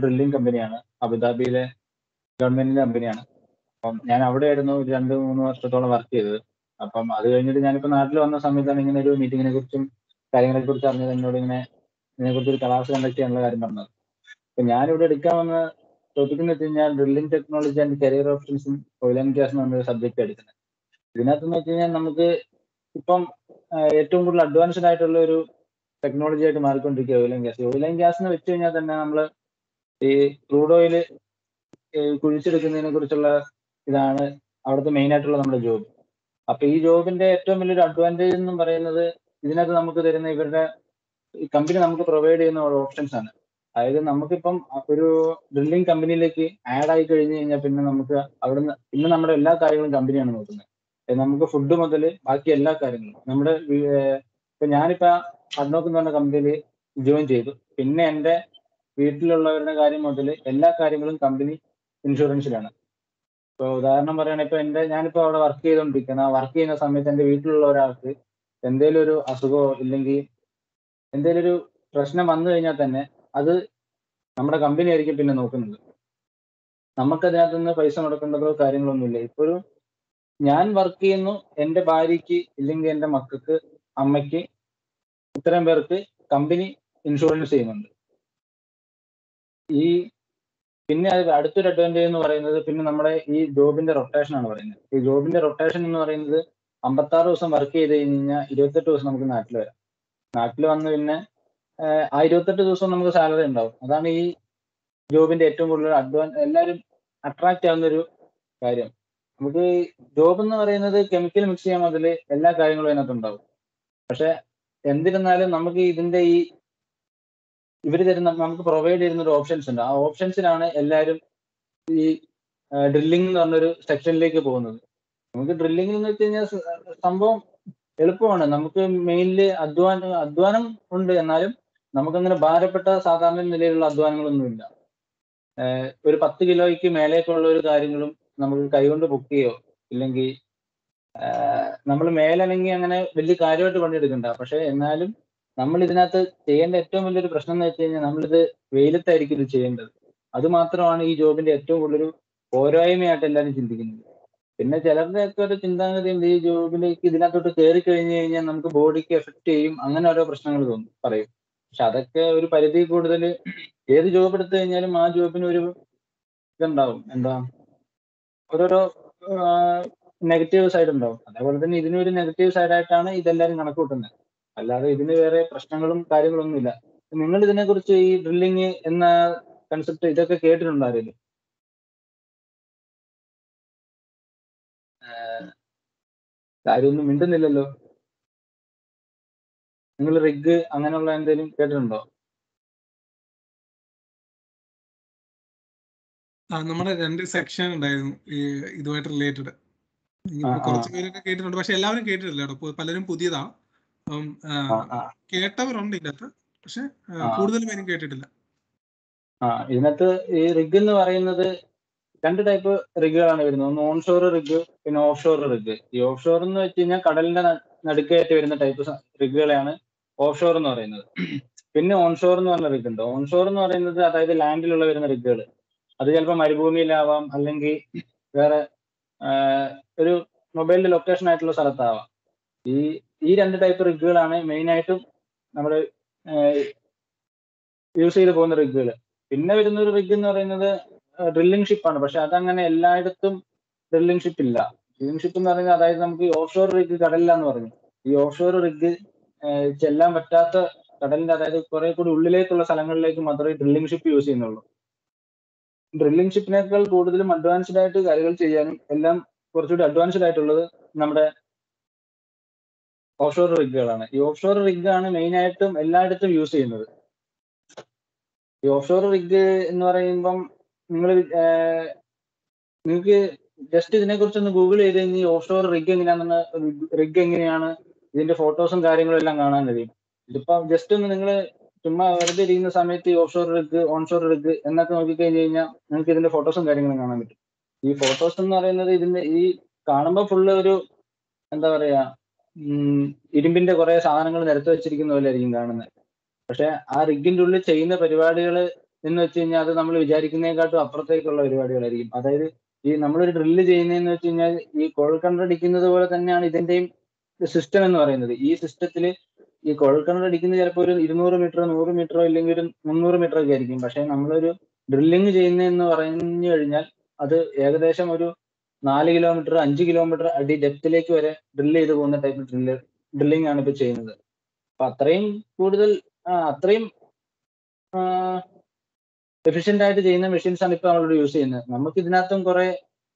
Drilling കമ്പനിയാണ് അബുദാബിയിലെ ഗവൺമെന്റിന്റെ കമ്പനിയാണ് അപ്പം ഞാൻ അവിടെയായിരുന്നു ഒരു രണ്ട് മൂന്ന് വർഷത്തോളം വർക്ക് ചെയ്തത് അപ്പം അത് കഴിഞ്ഞിട്ട് ഞാനിപ്പോ നാട്ടിൽ വന്ന സമയത്താണ് ഇങ്ങനെ ഒരു മീറ്റിങ്ങിനെ കുറിച്ചും കാര്യങ്ങളെ കുറിച്ച് അറിഞ്ഞത് എന്നോട് ഇങ്ങനെ ഇതിനെക്കുറിച്ച് ഒരു ക്ലാസ് കണ്ടക്ട് ചെയ്യാനുള്ള കാര്യം പറഞ്ഞത് അപ്പൊ ഞാനിവിടെ എടുക്കാൻ വന്ന ടോപ്പിക് എന്ന് വെച്ച് കഴിഞ്ഞാൽ ഡ്രില്ലിംഗ് ടെക്നോളജി ആൻഡ് കരിയർ ഓപ്ഷൻസും ഓയിൽ ആൻഡ് ഗ്യാസ് എന്ന് പറഞ്ഞ സബ്ജക്ട് എടുക്കുന്നത് ഇതിനകത്ത് വെച്ച് കഴിഞ്ഞാൽ നമുക്ക് ഇപ്പം ആഹ് ഏറ്റവും കൂടുതൽ അഡ്വാൻസ്ഡ് ആയിട്ടുള്ള ഒരു ടെക്നോളജി ആയിട്ട് മാറിക്കൊണ്ടിരിക്കുക oil and gas oil and gas എന്ന് വെച്ച് കഴിഞ്ഞാൽ തന്നെ നമ്മൾ ഈ ക്രൂഡ് ഓയിൽ കുഴിച്ചെടുക്കുന്നതിനെ കുറിച്ചുള്ള ഇതാണ് അവിടുത്തെ മെയിൻ ആയിട്ടുള്ള നമ്മുടെ ജോബ് അപ്പൊ ഈ ജോബിന്റെ ഏറ്റവും വലിയൊരു അഡ്വാൻറ്റേജ് എന്ന് പറയുന്നത് ഇതിനകത്ത് നമുക്ക് തരുന്ന ഇവരുടെ ഈ കമ്പനി നമുക്ക് പ്രൊവൈഡ് ചെയ്യുന്ന ഓപ്ഷൻസ് ആണ് അതായത് നമുക്കിപ്പം ഒരു ഡ്രില്ലിംഗ് കമ്പനിയിലേക്ക് ആഡ് ആയി കഴിഞ്ഞു കഴിഞ്ഞാൽ പിന്നെ നമുക്ക് അവിടുന്ന് പിന്നെ നമ്മുടെ എല്ലാ കാര്യങ്ങളും കമ്പനിയാണ് നോക്കുന്നത് ഏ, നമുക്ക് ഫുഡ് മുതൽ ബാക്കി എല്ലാ കാര്യങ്ങളും നമ്മുടെ വീ- ഏർ ഇപ്പൊ ഞാനിപ്പോ അഡ്നോക്ക് എന്ന് പറഞ്ഞ കമ്പനിയിൽ ജോയിൻ ചെയ്തു പിന്നെ എന്റെ വീട്ടിലുള്ളവരുടെ കാര്യം മുതൽ എല്ലാ കാര്യങ്ങളും കമ്പനി ഇൻഷുറൻസിലാണ് ഇപ്പൊ ഉദാഹരണം പറയുകയാണെങ്കിൽ ഇപ്പൊ എന്റെ ഞാനിപ്പോ അവിടെ വർക്ക് ചെയ്തുകൊണ്ടിരിക്കുന്ന ആ വർക്ക് ചെയ്യുന്ന സമയത്ത് എന്റെ വീട്ടിലുള്ള ഒരാൾക്ക് എന്തെങ്കിലും ഒരു അസുഖമോ ഇല്ലെങ്കിൽ എന്തെങ്കിലും ഒരു പ്രശ്നം വന്നു കഴിഞ്ഞാൽ തന്നെ അത് നമ്മുടെ കമ്പനി ആയിരിക്കും പിന്നെ നോക്കുന്നത് നമുക്ക് അതിനകത്ത് നിന്ന് പൈസ മുടക്കേണ്ടതോ കാര്യങ്ങളൊന്നുമില്ല ഇപ്പോഴും ഞാൻ വർക്ക് ചെയ്യുന്നു എന്റെ ഭാര്യയ്ക്ക് ഇല്ലെങ്കിൽ എന്റെ മക്കൾക്ക് അമ്മയ്ക്ക് ഇത്രയും പേർക്ക് കമ്പനി ഇൻഷുറൻസ് ചെയ്യുന്നുണ്ട് ഈ പിന്നെ അത് അടുത്തൊരു അഡ്വാൻറ്റേജ് എന്ന് പറയുന്നത് പിന്നെ നമ്മുടെ ഈ ജോബിന്റെ റൊട്ടേഷൻ ആണ് പറയുന്നത് ഈ ജോബിന്റെ റൊട്ടേഷൻ എന്ന് പറയുന്നത് അമ്പത്താറ് ദിവസം വർക്ക് ചെയ്ത് കഴിഞ്ഞ് കഴിഞ്ഞാൽ ഇരുപത്തെട്ട് ദിവസം നമുക്ക് നാട്ടിൽ വരാം നാട്ടിൽ വന്ന് പിന്നെ ആഹ് ആ ഇരുപത്തെട്ട് ദിവസം നമുക്ക് സാലറി ഉണ്ടാവും അതാണ് ഈ ജോബിന്റെ ഏറ്റവും കൂടുതൽ അഡ്വാൻ എല്ലാവരും അട്രാക്ട് ആവുന്ന ഒരു കാര്യം നമുക്ക് ജോബ് എന്ന് പറയുന്നത് കെമിക്കൽ മിക്സ് ചെയ്യാൻ മുതൽ എല്ലാ കാര്യങ്ങളും അതിനകത്ത് ഉണ്ടാവും പക്ഷെ എന്നിരുന്നാലും നമുക്ക് ഇതിന്റെ ഈ ഇവർ തരുന്ന നമുക്ക് പ്രൊവൈഡ് ചെയ്യുന്ന ഒരു ഓപ്ഷൻസ് ഉണ്ട് ആ ഓപ്ഷൻസിലാണ് എല്ലാവരും ഈ ഡ്രില്ലിംഗ് എന്ന് പറഞ്ഞൊരു സെക്ഷനിലേക്ക് പോകുന്നത് നമുക്ക് ഡ്രില്ലിംഗ് എന്ന് വെച്ച് കഴിഞ്ഞാൽ സ- സംഭവം എളുപ്പമാണ് നമുക്ക് മെയിൻലി അധ്വാനം അധ്വാനം ഉണ്ട് എന്നാലും നമുക്കങ്ങനെ ഭാരപ്പെട്ട സാധാരണ നിലയിലുള്ള അധ്വാനങ്ങളൊന്നുമില്ല ഏഹ് ഒരു പത്ത് കിലോയ്ക്ക് മേലേക്കുള്ള ഒരു കാര്യങ്ങളും നമുക്ക് കൈകൊണ്ട് പൊക്ക് ചെയ്യോ ഇല്ലെങ്കിൽ നമ്മൾ മേലനങ്ങി അങ്ങനെ വലിയ കാര്യമായിട്ട് പണിയെടുക്കണ്ട പക്ഷെ എന്നാലും നമ്മൾ ഇതിനകത്ത് ചെയ്യേണ്ട ഏറ്റവും വലിയൊരു പ്രശ്നം എന്ന് വെച്ച് കഴിഞ്ഞാൽ നമ്മളിത് വെയിലത്തായിരിക്കും ഇത് ചെയ്യേണ്ടത് അത് മാത്രമാണ് ഈ ജോബിന്റെ ഏറ്റവും കൂടുതലൊരു പോരായ്മയായിട്ട് എല്ലാവരും ചിന്തിക്കുന്നത് പിന്നെ ചിലരുടെ ഒക്കെ ഒരു ചിന്താഗതി ഉണ്ട് ഈ ജോബിലേക്ക് ഇതിനകത്തോട്ട് കയറി കഴിഞ്ഞു കഴിഞ്ഞാൽ നമുക്ക് ബോഡിക്ക് എഫക്ട് ചെയ്യും അങ്ങനെ ഓരോ പ്രശ്നങ്ങൾ തോന്നും പറയും പക്ഷെ അതൊക്കെ ഒരു പരിധി കൂടുതൽ ഏത് ജോബ് എടുത്തു കഴിഞ്ഞാലും ആ ജോബിന് ഒരു ഇതുണ്ടാവും എന്താ ഓരോരോ നെഗറ്റീവ് സൈഡ് ഉണ്ടാവും അതേപോലെ തന്നെ ഇതിനൊരു നെഗറ്റീവ് സൈഡായിട്ടാണ് ഇതെല്ലാവരും കണക്ക് കൂട്ടുന്നത് അല്ലാതെ ഇതിന് വേറെ പ്രശ്നങ്ങളും കാര്യങ്ങളൊന്നും ഇല്ല നിങ്ങൾ ഇതിനെക്കുറിച്ച് ഈ ഡ്രില്ലിങ് എന്ന കൺസെപ്റ്റ് ഇതൊക്കെ കേട്ടിട്ടുണ്ടോ ആരെങ്കിലും കാര്യമൊന്നും മിണ്ടുന്നില്ലല്ലോ നിങ്ങൾ റിഗ് അങ്ങനെയുള്ള എന്തെങ്കിലും കേട്ടിട്ടുണ്ടോ ആ നമ്മുടെ രണ്ട് സെക്ഷൻ ഉണ്ടായിരുന്നു ഈ ഇതുമായിട്ട് റിലേറ്റഡ് ആ, ആ. കുറച്ച് പേരൊക്കെ കേട്ടിട്ടുണ്ട് പക്ഷെ എല്ലാവരും കേട്ടിട്ടില്ല കേട്ടോ പു- പലരും പുതിയതാ അപ്പം ആ, ആ ആ കേട്ടവരുണ്ട് ഇതിനകത്ത് പക്ഷെ ആ, ആ. കൂടുതൽ പേരും കേട്ടിട്ടില്ല ആ ഇതിനകത്ത് ഈ റിഗ് എന്ന് പറയുന്നത് രണ്ട് ടൈപ്പ് റിഗുകളാണ് വരുന്നത് ഒന്ന് ഓൺഷോർ റിഗ് പിന്നെ ഓഫ് ഷോർ റിഗ് ഈ ഓഫ് ഷോർ എന്ന് വെച്ച് കഴിഞ്ഞാൽ കടലിന്റെ ന- നടുക്കായിട്ട് വരുന്ന ടൈപ്പ് റിഗുകളെയാണ് ഓഫ് ഷോർ എന്ന് പറയുന്നത് പിന്നെ ഓൺഷോർ എന്ന് പറഞ്ഞ റിഗ് ഉണ്ട് ഓൺഷോർ എന്ന് പറയുന്നത് അതായത് ലാൻഡിലുള്ള വരുന്ന റിഗുകൾ അത് ചിലപ്പോൾ മരുഭൂമിയിലാവാം അല്ലെങ്കിൽ വേറെ ആ, ഒരു മൊബൈലിന്റെ ലൊക്കേഷൻ ആയിട്ടുള്ള സ്ഥലത്താവാം ഈ ഈ രണ്ട് ടൈപ്പ് റിഗുകളാണ് മെയിൻ ആയിട്ടും നമ്മൾ യൂസ് ചെയ്ത് പോകുന്ന റിഗുകൾ പിന്നെ വരുന്ന ഒരു റിഗ് എന്ന് പറയുന്നത് ഡ്രില്ലിംഗ് ഷിപ്പാണ് പക്ഷെ അതങ്ങനെ എല്ലായിടത്തും ഡ്രില്ലിംഗ് ഷിപ്പ് ഇല്ല ഡ്രില്ലിംഗ് ഷിപ്പ് എന്ന് പറയുന്നത് അതായത് നമുക്ക് ഈ ഓഫ് ഷോർ റിഗ് കടലിലാന്ന് പറഞ്ഞു ഈ ഓഫ് ഷോർ റിഗ് ചെല്ലാൻ പറ്റാത്ത കടലിന്റെ അതായത് കുറെ കൂടി ഉള്ളിലേക്കുള്ള സ്ഥലങ്ങളിലേക്ക് മാത്രമേ ഡ്രില്ലിംഗ് ഷിപ്പ് യൂസ് ചെയ്യുന്നുള്ളൂ ഡ്രില്ലിംഗ് ഷിപ്പിനേക്കാൾ കൂടുതലും അഡ്വാൻസ്ഡ് ആയിട്ട് കാര്യങ്ങൾ ചെയ്യാനും എല്ലാം കുറച്ചുകൂടി അഡ്വാൻസ്ഡ് ആയിട്ടുള്ളത് നമ്മുടെ ഓഫ് ഷോർ റിഗുകളാണ് ഈ ഓഫ് ഷോർ റിഗ് ആണ് മെയിൻ ആയിട്ടും എല്ലായിടത്തും യൂസ് ചെയ്യുന്നത് ഈ ഓഫ് ഷോർ റിഗ് എന്ന് പറയുമ്പം നിങ്ങൾ നിങ്ങൾക്ക് ജസ്റ്റ് ഇതിനെ കുറിച്ച് ഒന്ന് ഗൂഗിൾ ചെയ്ത് കഴിഞ്ഞാൽ ഓഫ് ഷോർ റിഗ് എങ്ങനെയാണെന്ന് റിഗ് എങ്ങനെയാണ് ഇതിന്റെ ഫോട്ടോസും കാര്യങ്ങളും എല്ലാം കാണാൻ കഴിയും ഇതിപ്പോ ജസ്റ്റ് ഒന്ന് നിങ്ങൾ ചുമ്മാ വെറുതെ ഇരിക്കുന്ന സമയത്ത് ഈ offshore rig onshore rig എന്നൊക്കെ നോക്കിക്കഴിഞ്ഞ് കഴിഞ്ഞാൽ നിങ്ങൾക്ക് ഇതിന്റെ ഫോട്ടോസും കാര്യങ്ങളും കാണാൻ പറ്റും ഈ ഫോട്ടോസ് എന്ന് പറയുന്നത് ഇതിന്റെ ഈ കാണുമ്പോൾ ഫുള്ള് ഒരു എന്താ പറയാ ഉം, ഇരുമ്പിന്റെ കുറെ സാധനങ്ങൾ നിരത്തി വെച്ചിരിക്കുന്ന പോലെ ആയിരിക്കും കാണുന്നത് പക്ഷെ ആ റിഗിന്റെ ഉള്ളിൽ ചെയ്യുന്ന പരിപാടികൾ എന്ന് വെച്ച് കഴിഞ്ഞാൽ അത് നമ്മൾ വിചാരിക്കുന്നതിനെക്കാട്ടും അപ്പുറത്തേക്കുള്ള പരിപാടികളായിരിക്കും അതായത് ഈ നമ്മളൊരു ഡ്രില്ല് ചെയ്യുന്നതെന്ന് വെച്ച് കഴിഞ്ഞാൽ ഈ കൊഴൽക്കിണറടിക്കുന്നത് പോലെ തന്നെയാണ് ഇതിന്റെയും സിസ്റ്റം എന്ന് പറയുന്നത് ഈ സിസ്റ്റത്തിൽ ഈ കുഴൽക്കിണറടിക്കുന്നത് ചിലപ്പോൾ ഒരു ഇരുന്നൂറ് മീറ്ററോ നൂറ് മീറ്ററോ ഇല്ലെങ്കിൽ ഒരു മുന്നൂറ് മീറ്റർ ഒക്കെ ആയിരിക്കും പക്ഷെ നമ്മളൊരു ഡ്രില്ലിങ് ചെയ്യുന്നതെന്ന് പറഞ്ഞു കഴിഞ്ഞാൽ അത് ഏകദേശം ഒരു നാല് കിലോമീറ്റർ അഞ്ച് കിലോമീറ്റർ അടി ഡെപ്തിലേക്ക് വരെ ഡ്രിൽ ചെയ്ത് പോകുന്ന ടൈപ്പ് ഡ്രില്ല് ഡ്രില്ലിംഗ് ആണ് ഇപ്പൊ ചെയ്യുന്നത് അപ്പൊ അത്രയും കൂടുതൽ ആ, അത്രയും എഫിഷ്യന്റ് ആയിട്ട് ചെയ്യുന്ന മെഷീൻസ് ആണ് ഇപ്പൊ നമ്മളിവിടെ യൂസ് ചെയ്യുന്നത് നമുക്ക് ഇതിനകത്തും കുറെ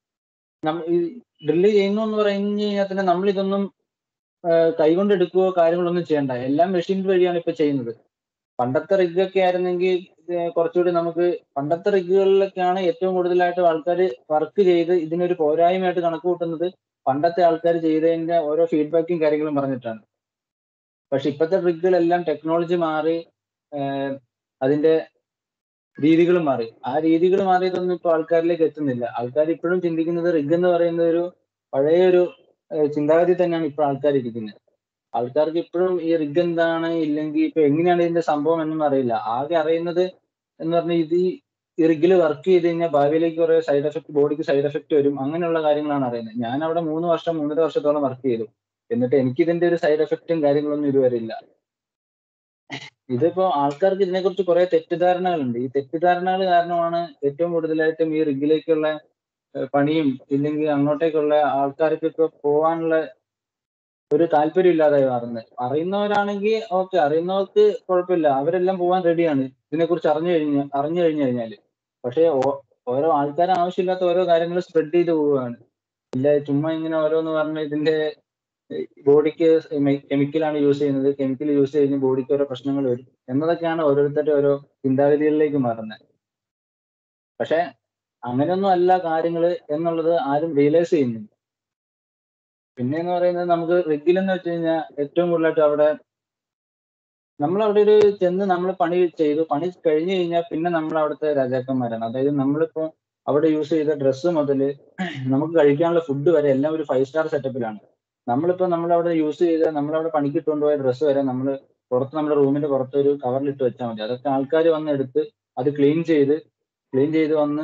ഈ ഡ്രില്ല് ചെയ്യുന്നു എന്ന് പറഞ്ഞു കഴിഞ്ഞാൽ തന്നെ നമ്മൾ ഇതൊന്നും കൈകൊണ്ട് എടുക്കുകയോ കാര്യങ്ങളൊന്നും ചെയ്യണ്ട എല്ലാം മെഷീൻ വഴിയാണ് ഇപ്പൊ ചെയ്യുന്നത് പണ്ടത്തെ റിഗ് ഒക്കെ ആയിരുന്നെങ്കിൽ ഇത് കുറച്ചുകൂടി നമുക്ക് പണ്ടത്തെ റിഗുകളിലൊക്കെയാണ് ഏറ്റവും കൂടുതലായിട്ട് ആൾക്കാർ വർക്ക് ചെയ്ത് ഇതിനൊരു പോരായ്മയായിട്ട് കണക്ക് കൂട്ടുന്നത് പണ്ടത്തെ ആൾക്കാർ ചെയ്തതിന്റെ ഓരോ ഫീഡ്ബാക്കും കാര്യങ്ങളും പറഞ്ഞിട്ടാണ് പക്ഷെ ഇപ്പോഴത്തെ റിഗുകളെല്ലാം ടെക്നോളജി മാറി ആഹ് അതിന്റെ രീതികൾ മാറി ആ രീതികൾ മാറിയതൊന്നും ഇപ്പൊ ആൾക്കാരിലേക്ക് എത്തുന്നില്ല ആൾക്കാർ ഇപ്പോഴും ചിന്തിക്കുന്നത് റിഗ് എന്ന് പറയുന്ന ഒരു പഴയ ഒരു ആഹ് ചിന്താഗതി തന്നെയാണ് ഇപ്പോൾ ആൾക്കാർ ഇരിക്കുന്നത് ആൾക്കാർക്ക് ഇപ്പോഴും ഈ റിഗ് എന്താണ് ഇല്ലെങ്കിൽ ഇപ്പൊ എങ്ങനെയാണ് ഇതിന്റെ സംഭവം എന്നൊന്നും അറിയില്ല ആകെ അറിയുന്നത് എന്ന് പറഞ്ഞാൽ ഇത് ഈ റിഗിൽ വർക്ക് ചെയ്ത് കഴിഞ്ഞാൽ ഭാവിയിലേക്ക് കുറെ സൈഡ് എഫക്ട് ബോഡിക്ക് സൈഡ് എഫക്ട് വരും അങ്ങനെയുള്ള കാര്യങ്ങളാണ് അറിയുന്നത് ഞാൻ അവിടെ മൂന്ന് വർഷം മൂന്നര വർഷത്തോളം വർക്ക് ചെയ്തു എന്നിട്ട് എനിക്ക് ഇതിന്റെ ഒരു സൈഡ് എഫക്റ്റും കാര്യങ്ങളൊന്നും ഇതുവരെ ഇല്ല ഇതിപ്പോ ആൾക്കാർക്ക് ഇതിനെക്കുറിച്ച് കുറെ തെറ്റിദ്ധാരണകളുണ്ട് ഈ തെറ്റിദ്ധാരണകൾ കാരണമാണ് ഏറ്റവും കൂടുതലായിട്ടും ഈ റിഗിലേക്കുള്ള ഏഹ് പണിയും ഇല്ലെങ്കിൽ അങ്ങോട്ടേക്കുള്ള ആൾക്കാർക്കൊക്കെ പോവാനുള്ള ഒരു താല്പര്യം ഇല്ലാതായി മാറുന്നത് അറിയുന്നവരാണെങ്കിൽ ഓക്കെ അറിയുന്നവർക്ക് കുഴപ്പമില്ല അവരെല്ലാം പോവാൻ റെഡിയാണ് ഇതിനെക്കുറിച്ച് അറിഞ്ഞു കഴിഞ്ഞ അറിഞ്ഞു കഴിഞ്ഞു കഴിഞ്ഞാല് പക്ഷേ ഓ- ഓരോ ആൾക്കാർ ആവശ്യമില്ലാത്ത ഓരോ കാര്യങ്ങൾ സ്പ്രെഡ് ചെയ്ത് പോവുകയാണ് ഇല്ല ചുമ്മാ ഇങ്ങനെ ഓരോന്ന് പറഞ്ഞ് ഇതിന്റെ ബോഡിക്ക് കെമിക്കലാണ് യൂസ് ചെയ്യുന്നത് കെമിക്കൽ യൂസ് കഴിഞ്ഞ് ബോഡിക്ക് ഓരോ പ്രശ്നങ്ങൾ വരും എന്നതൊക്കെയാണ് ഓരോരുത്തരുടെ ഓരോ ചിന്താഗതികളിലേക്ക് മാറുന്നത് പക്ഷെ അങ്ങനെയൊന്നും അല്ല കാര്യങ്ങൾ എന്നുള്ളത് ആരും റിയലൈസ് ചെയ്യുന്നില്ല പിന്നെ എന്ന് പറയുന്നത് നമുക്ക് റിഗിൽ എന്ന് വെച്ച് കഴിഞ്ഞാൽ ഏറ്റവും കൂടുതലായിട്ട് അവിടെ നമ്മൾ അവിടെ ഒരു ചെന്ന് നമ്മൾ പണി ചെയ്തു പണി കഴിഞ്ഞു കഴിഞ്ഞാൽ പിന്നെ നമ്മൾ അവിടുത്തെ രാജാക്കന്മാരാണ് അതായത് നമ്മളിപ്പോ അവിടെ യൂസ് ചെയ്ത ഡ്രസ്സ് മുതൽ നമുക്ക് കഴിക്കാനുള്ള ഫുഡ് വരെ എല്ലാം ഒരു ഫൈവ് സ്റ്റാർ സെറ്റപ്പിലാണ് നമ്മളിപ്പോ നമ്മളവിടെ യൂസ് ചെയ്ത നമ്മളവിടെ പണിക്ക് കൊണ്ടുപോയ ഡ്രസ്സ് വരെ നമ്മൾ പുറത്ത് നമ്മുടെ റൂമിന്റെ പുറത്ത് ഒരു കവറിലിട്ട് വെച്ചാൽ മതി അതൊക്കെ ആൾക്കാർ വന്ന് എടുത്ത് അത് ക്ലീൻ ചെയ്ത് ക്ലീൻ ചെയ്ത് വന്ന്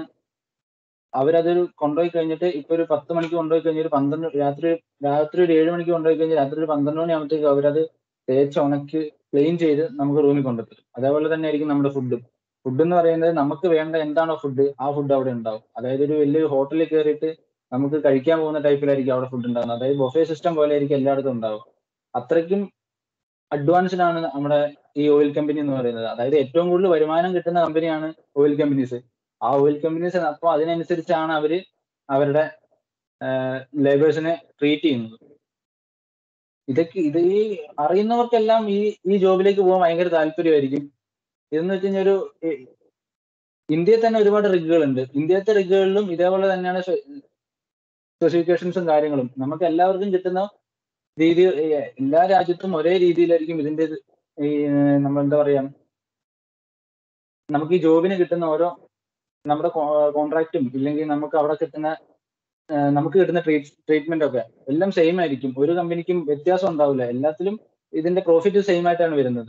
അവരതൊരു കൊണ്ടുപോയി കഴിഞ്ഞിട്ട് ഇപ്പൊ ഒരു പത്ത് മണിക്ക് കൊണ്ടുപോയി കഴിഞ്ഞാൽ ഒരു പന്ത്രണ്ട് രാത്രി രാത്രി ഒരു ഏഴ് മണിക്ക് കൊണ്ടുപോയി കഴിഞ്ഞാൽ രാത്രി ഒരു പന്ത്രണ്ട് മണി ആകുമ്പോഴത്തേക്ക് അവരത് തേച്ച് ഉണക്കി ക്ലീൻ ചെയ്ത് നമുക്ക് റൂമിൽ കൊണ്ടുത്തരും അതേപോലെ തന്നെ ആയിരിക്കും നമ്മുടെ ഫുഡും ഫുഡ് എന്ന് പറയുന്നത് നമുക്ക് വേണ്ട എന്താണോ ഫുഡ് ആ ഫുഡ് അവിടെ ഉണ്ടാവും അതായത് ഒരു വലിയൊരു ഹോട്ടലിൽ കയറിയിട്ട് നമുക്ക് കഴിക്കാൻ പോകുന്ന ടൈപ്പിലായിരിക്കും അവിടെ ഫുഡ് ഉണ്ടാകുന്നത് അതായത് ബൊഫേ സിസ്റ്റം പോലെ ആയിരിക്കും എല്ലായിടത്തും ഉണ്ടാവും അത്രയ്ക്കും അഡ്വാൻസ്ഡ് ആണ് നമ്മുടെ ഈ ഓയിൽ കമ്പനി എന്ന് പറയുന്നത് അതായത് ഏറ്റവും കൂടുതൽ വരുമാനം കിട്ടുന്ന കമ്പനിയാണ് ഓയിൽ കമ്പനീസ് ആ ഓയിൽ കമ്പനീസ് അപ്പോൾ അതിനനുസരിച്ചാണ് അവര് അവരുടെ ലേബേഴ്സിനെ ട്രീറ്റ് ചെയ്യുന്നത് ഇതൊക്കെ ഇത് ഈ അറിയുന്നവർക്കെല്ലാം ഈ ഈ ജോബിലേക്ക് പോകാൻ ഭയങ്കര താല്പര്യമായിരിക്കും ഇതെന്ന് വെച്ച് കഴിഞ്ഞാൽ ഒരു ഈ- ഇന്ത്യയിൽ തന്നെ ഒരുപാട് റിഗുകളുണ്ട് ഇന്ത്യത്തെ റിഗുകളിലും ഇതേപോലെ തന്നെയാണ് സ്പെസിഫിക്കേഷൻസും കാര്യങ്ങളും നമുക്ക് എല്ലാവർക്കും കിട്ടുന്ന രീതി ഈ എല്ലാ രാജ്യത്തും ഒരേ രീതിയിലായിരിക്കും ഇതിന്റെ ഇത് ഈ നമ്മൾ എന്താ പറയാ നമുക്ക് ഈ ജോബിന് കിട്ടുന്ന ഓരോ നമ്മുടെ കോൺട്രാക്റ്റും ഇല്ലെങ്കിൽ നമുക്ക് അവിടെ കിട്ടുന്ന ആ, നമുക്ക് കിട്ടുന്ന ട്രീറ്റ്മെന്റ് ഒക്കെ എല്ലാം സെയിം ആയിരിക്കും ഒരു കമ്പനിക്കും വ്യത്യാസം ഉണ്ടാവില്ല എല്ലാത്തിലും ഇതിന്റെ പ്രോഫിറ്റ് സെയിം ആയിട്ടാണ് വരുന്നത്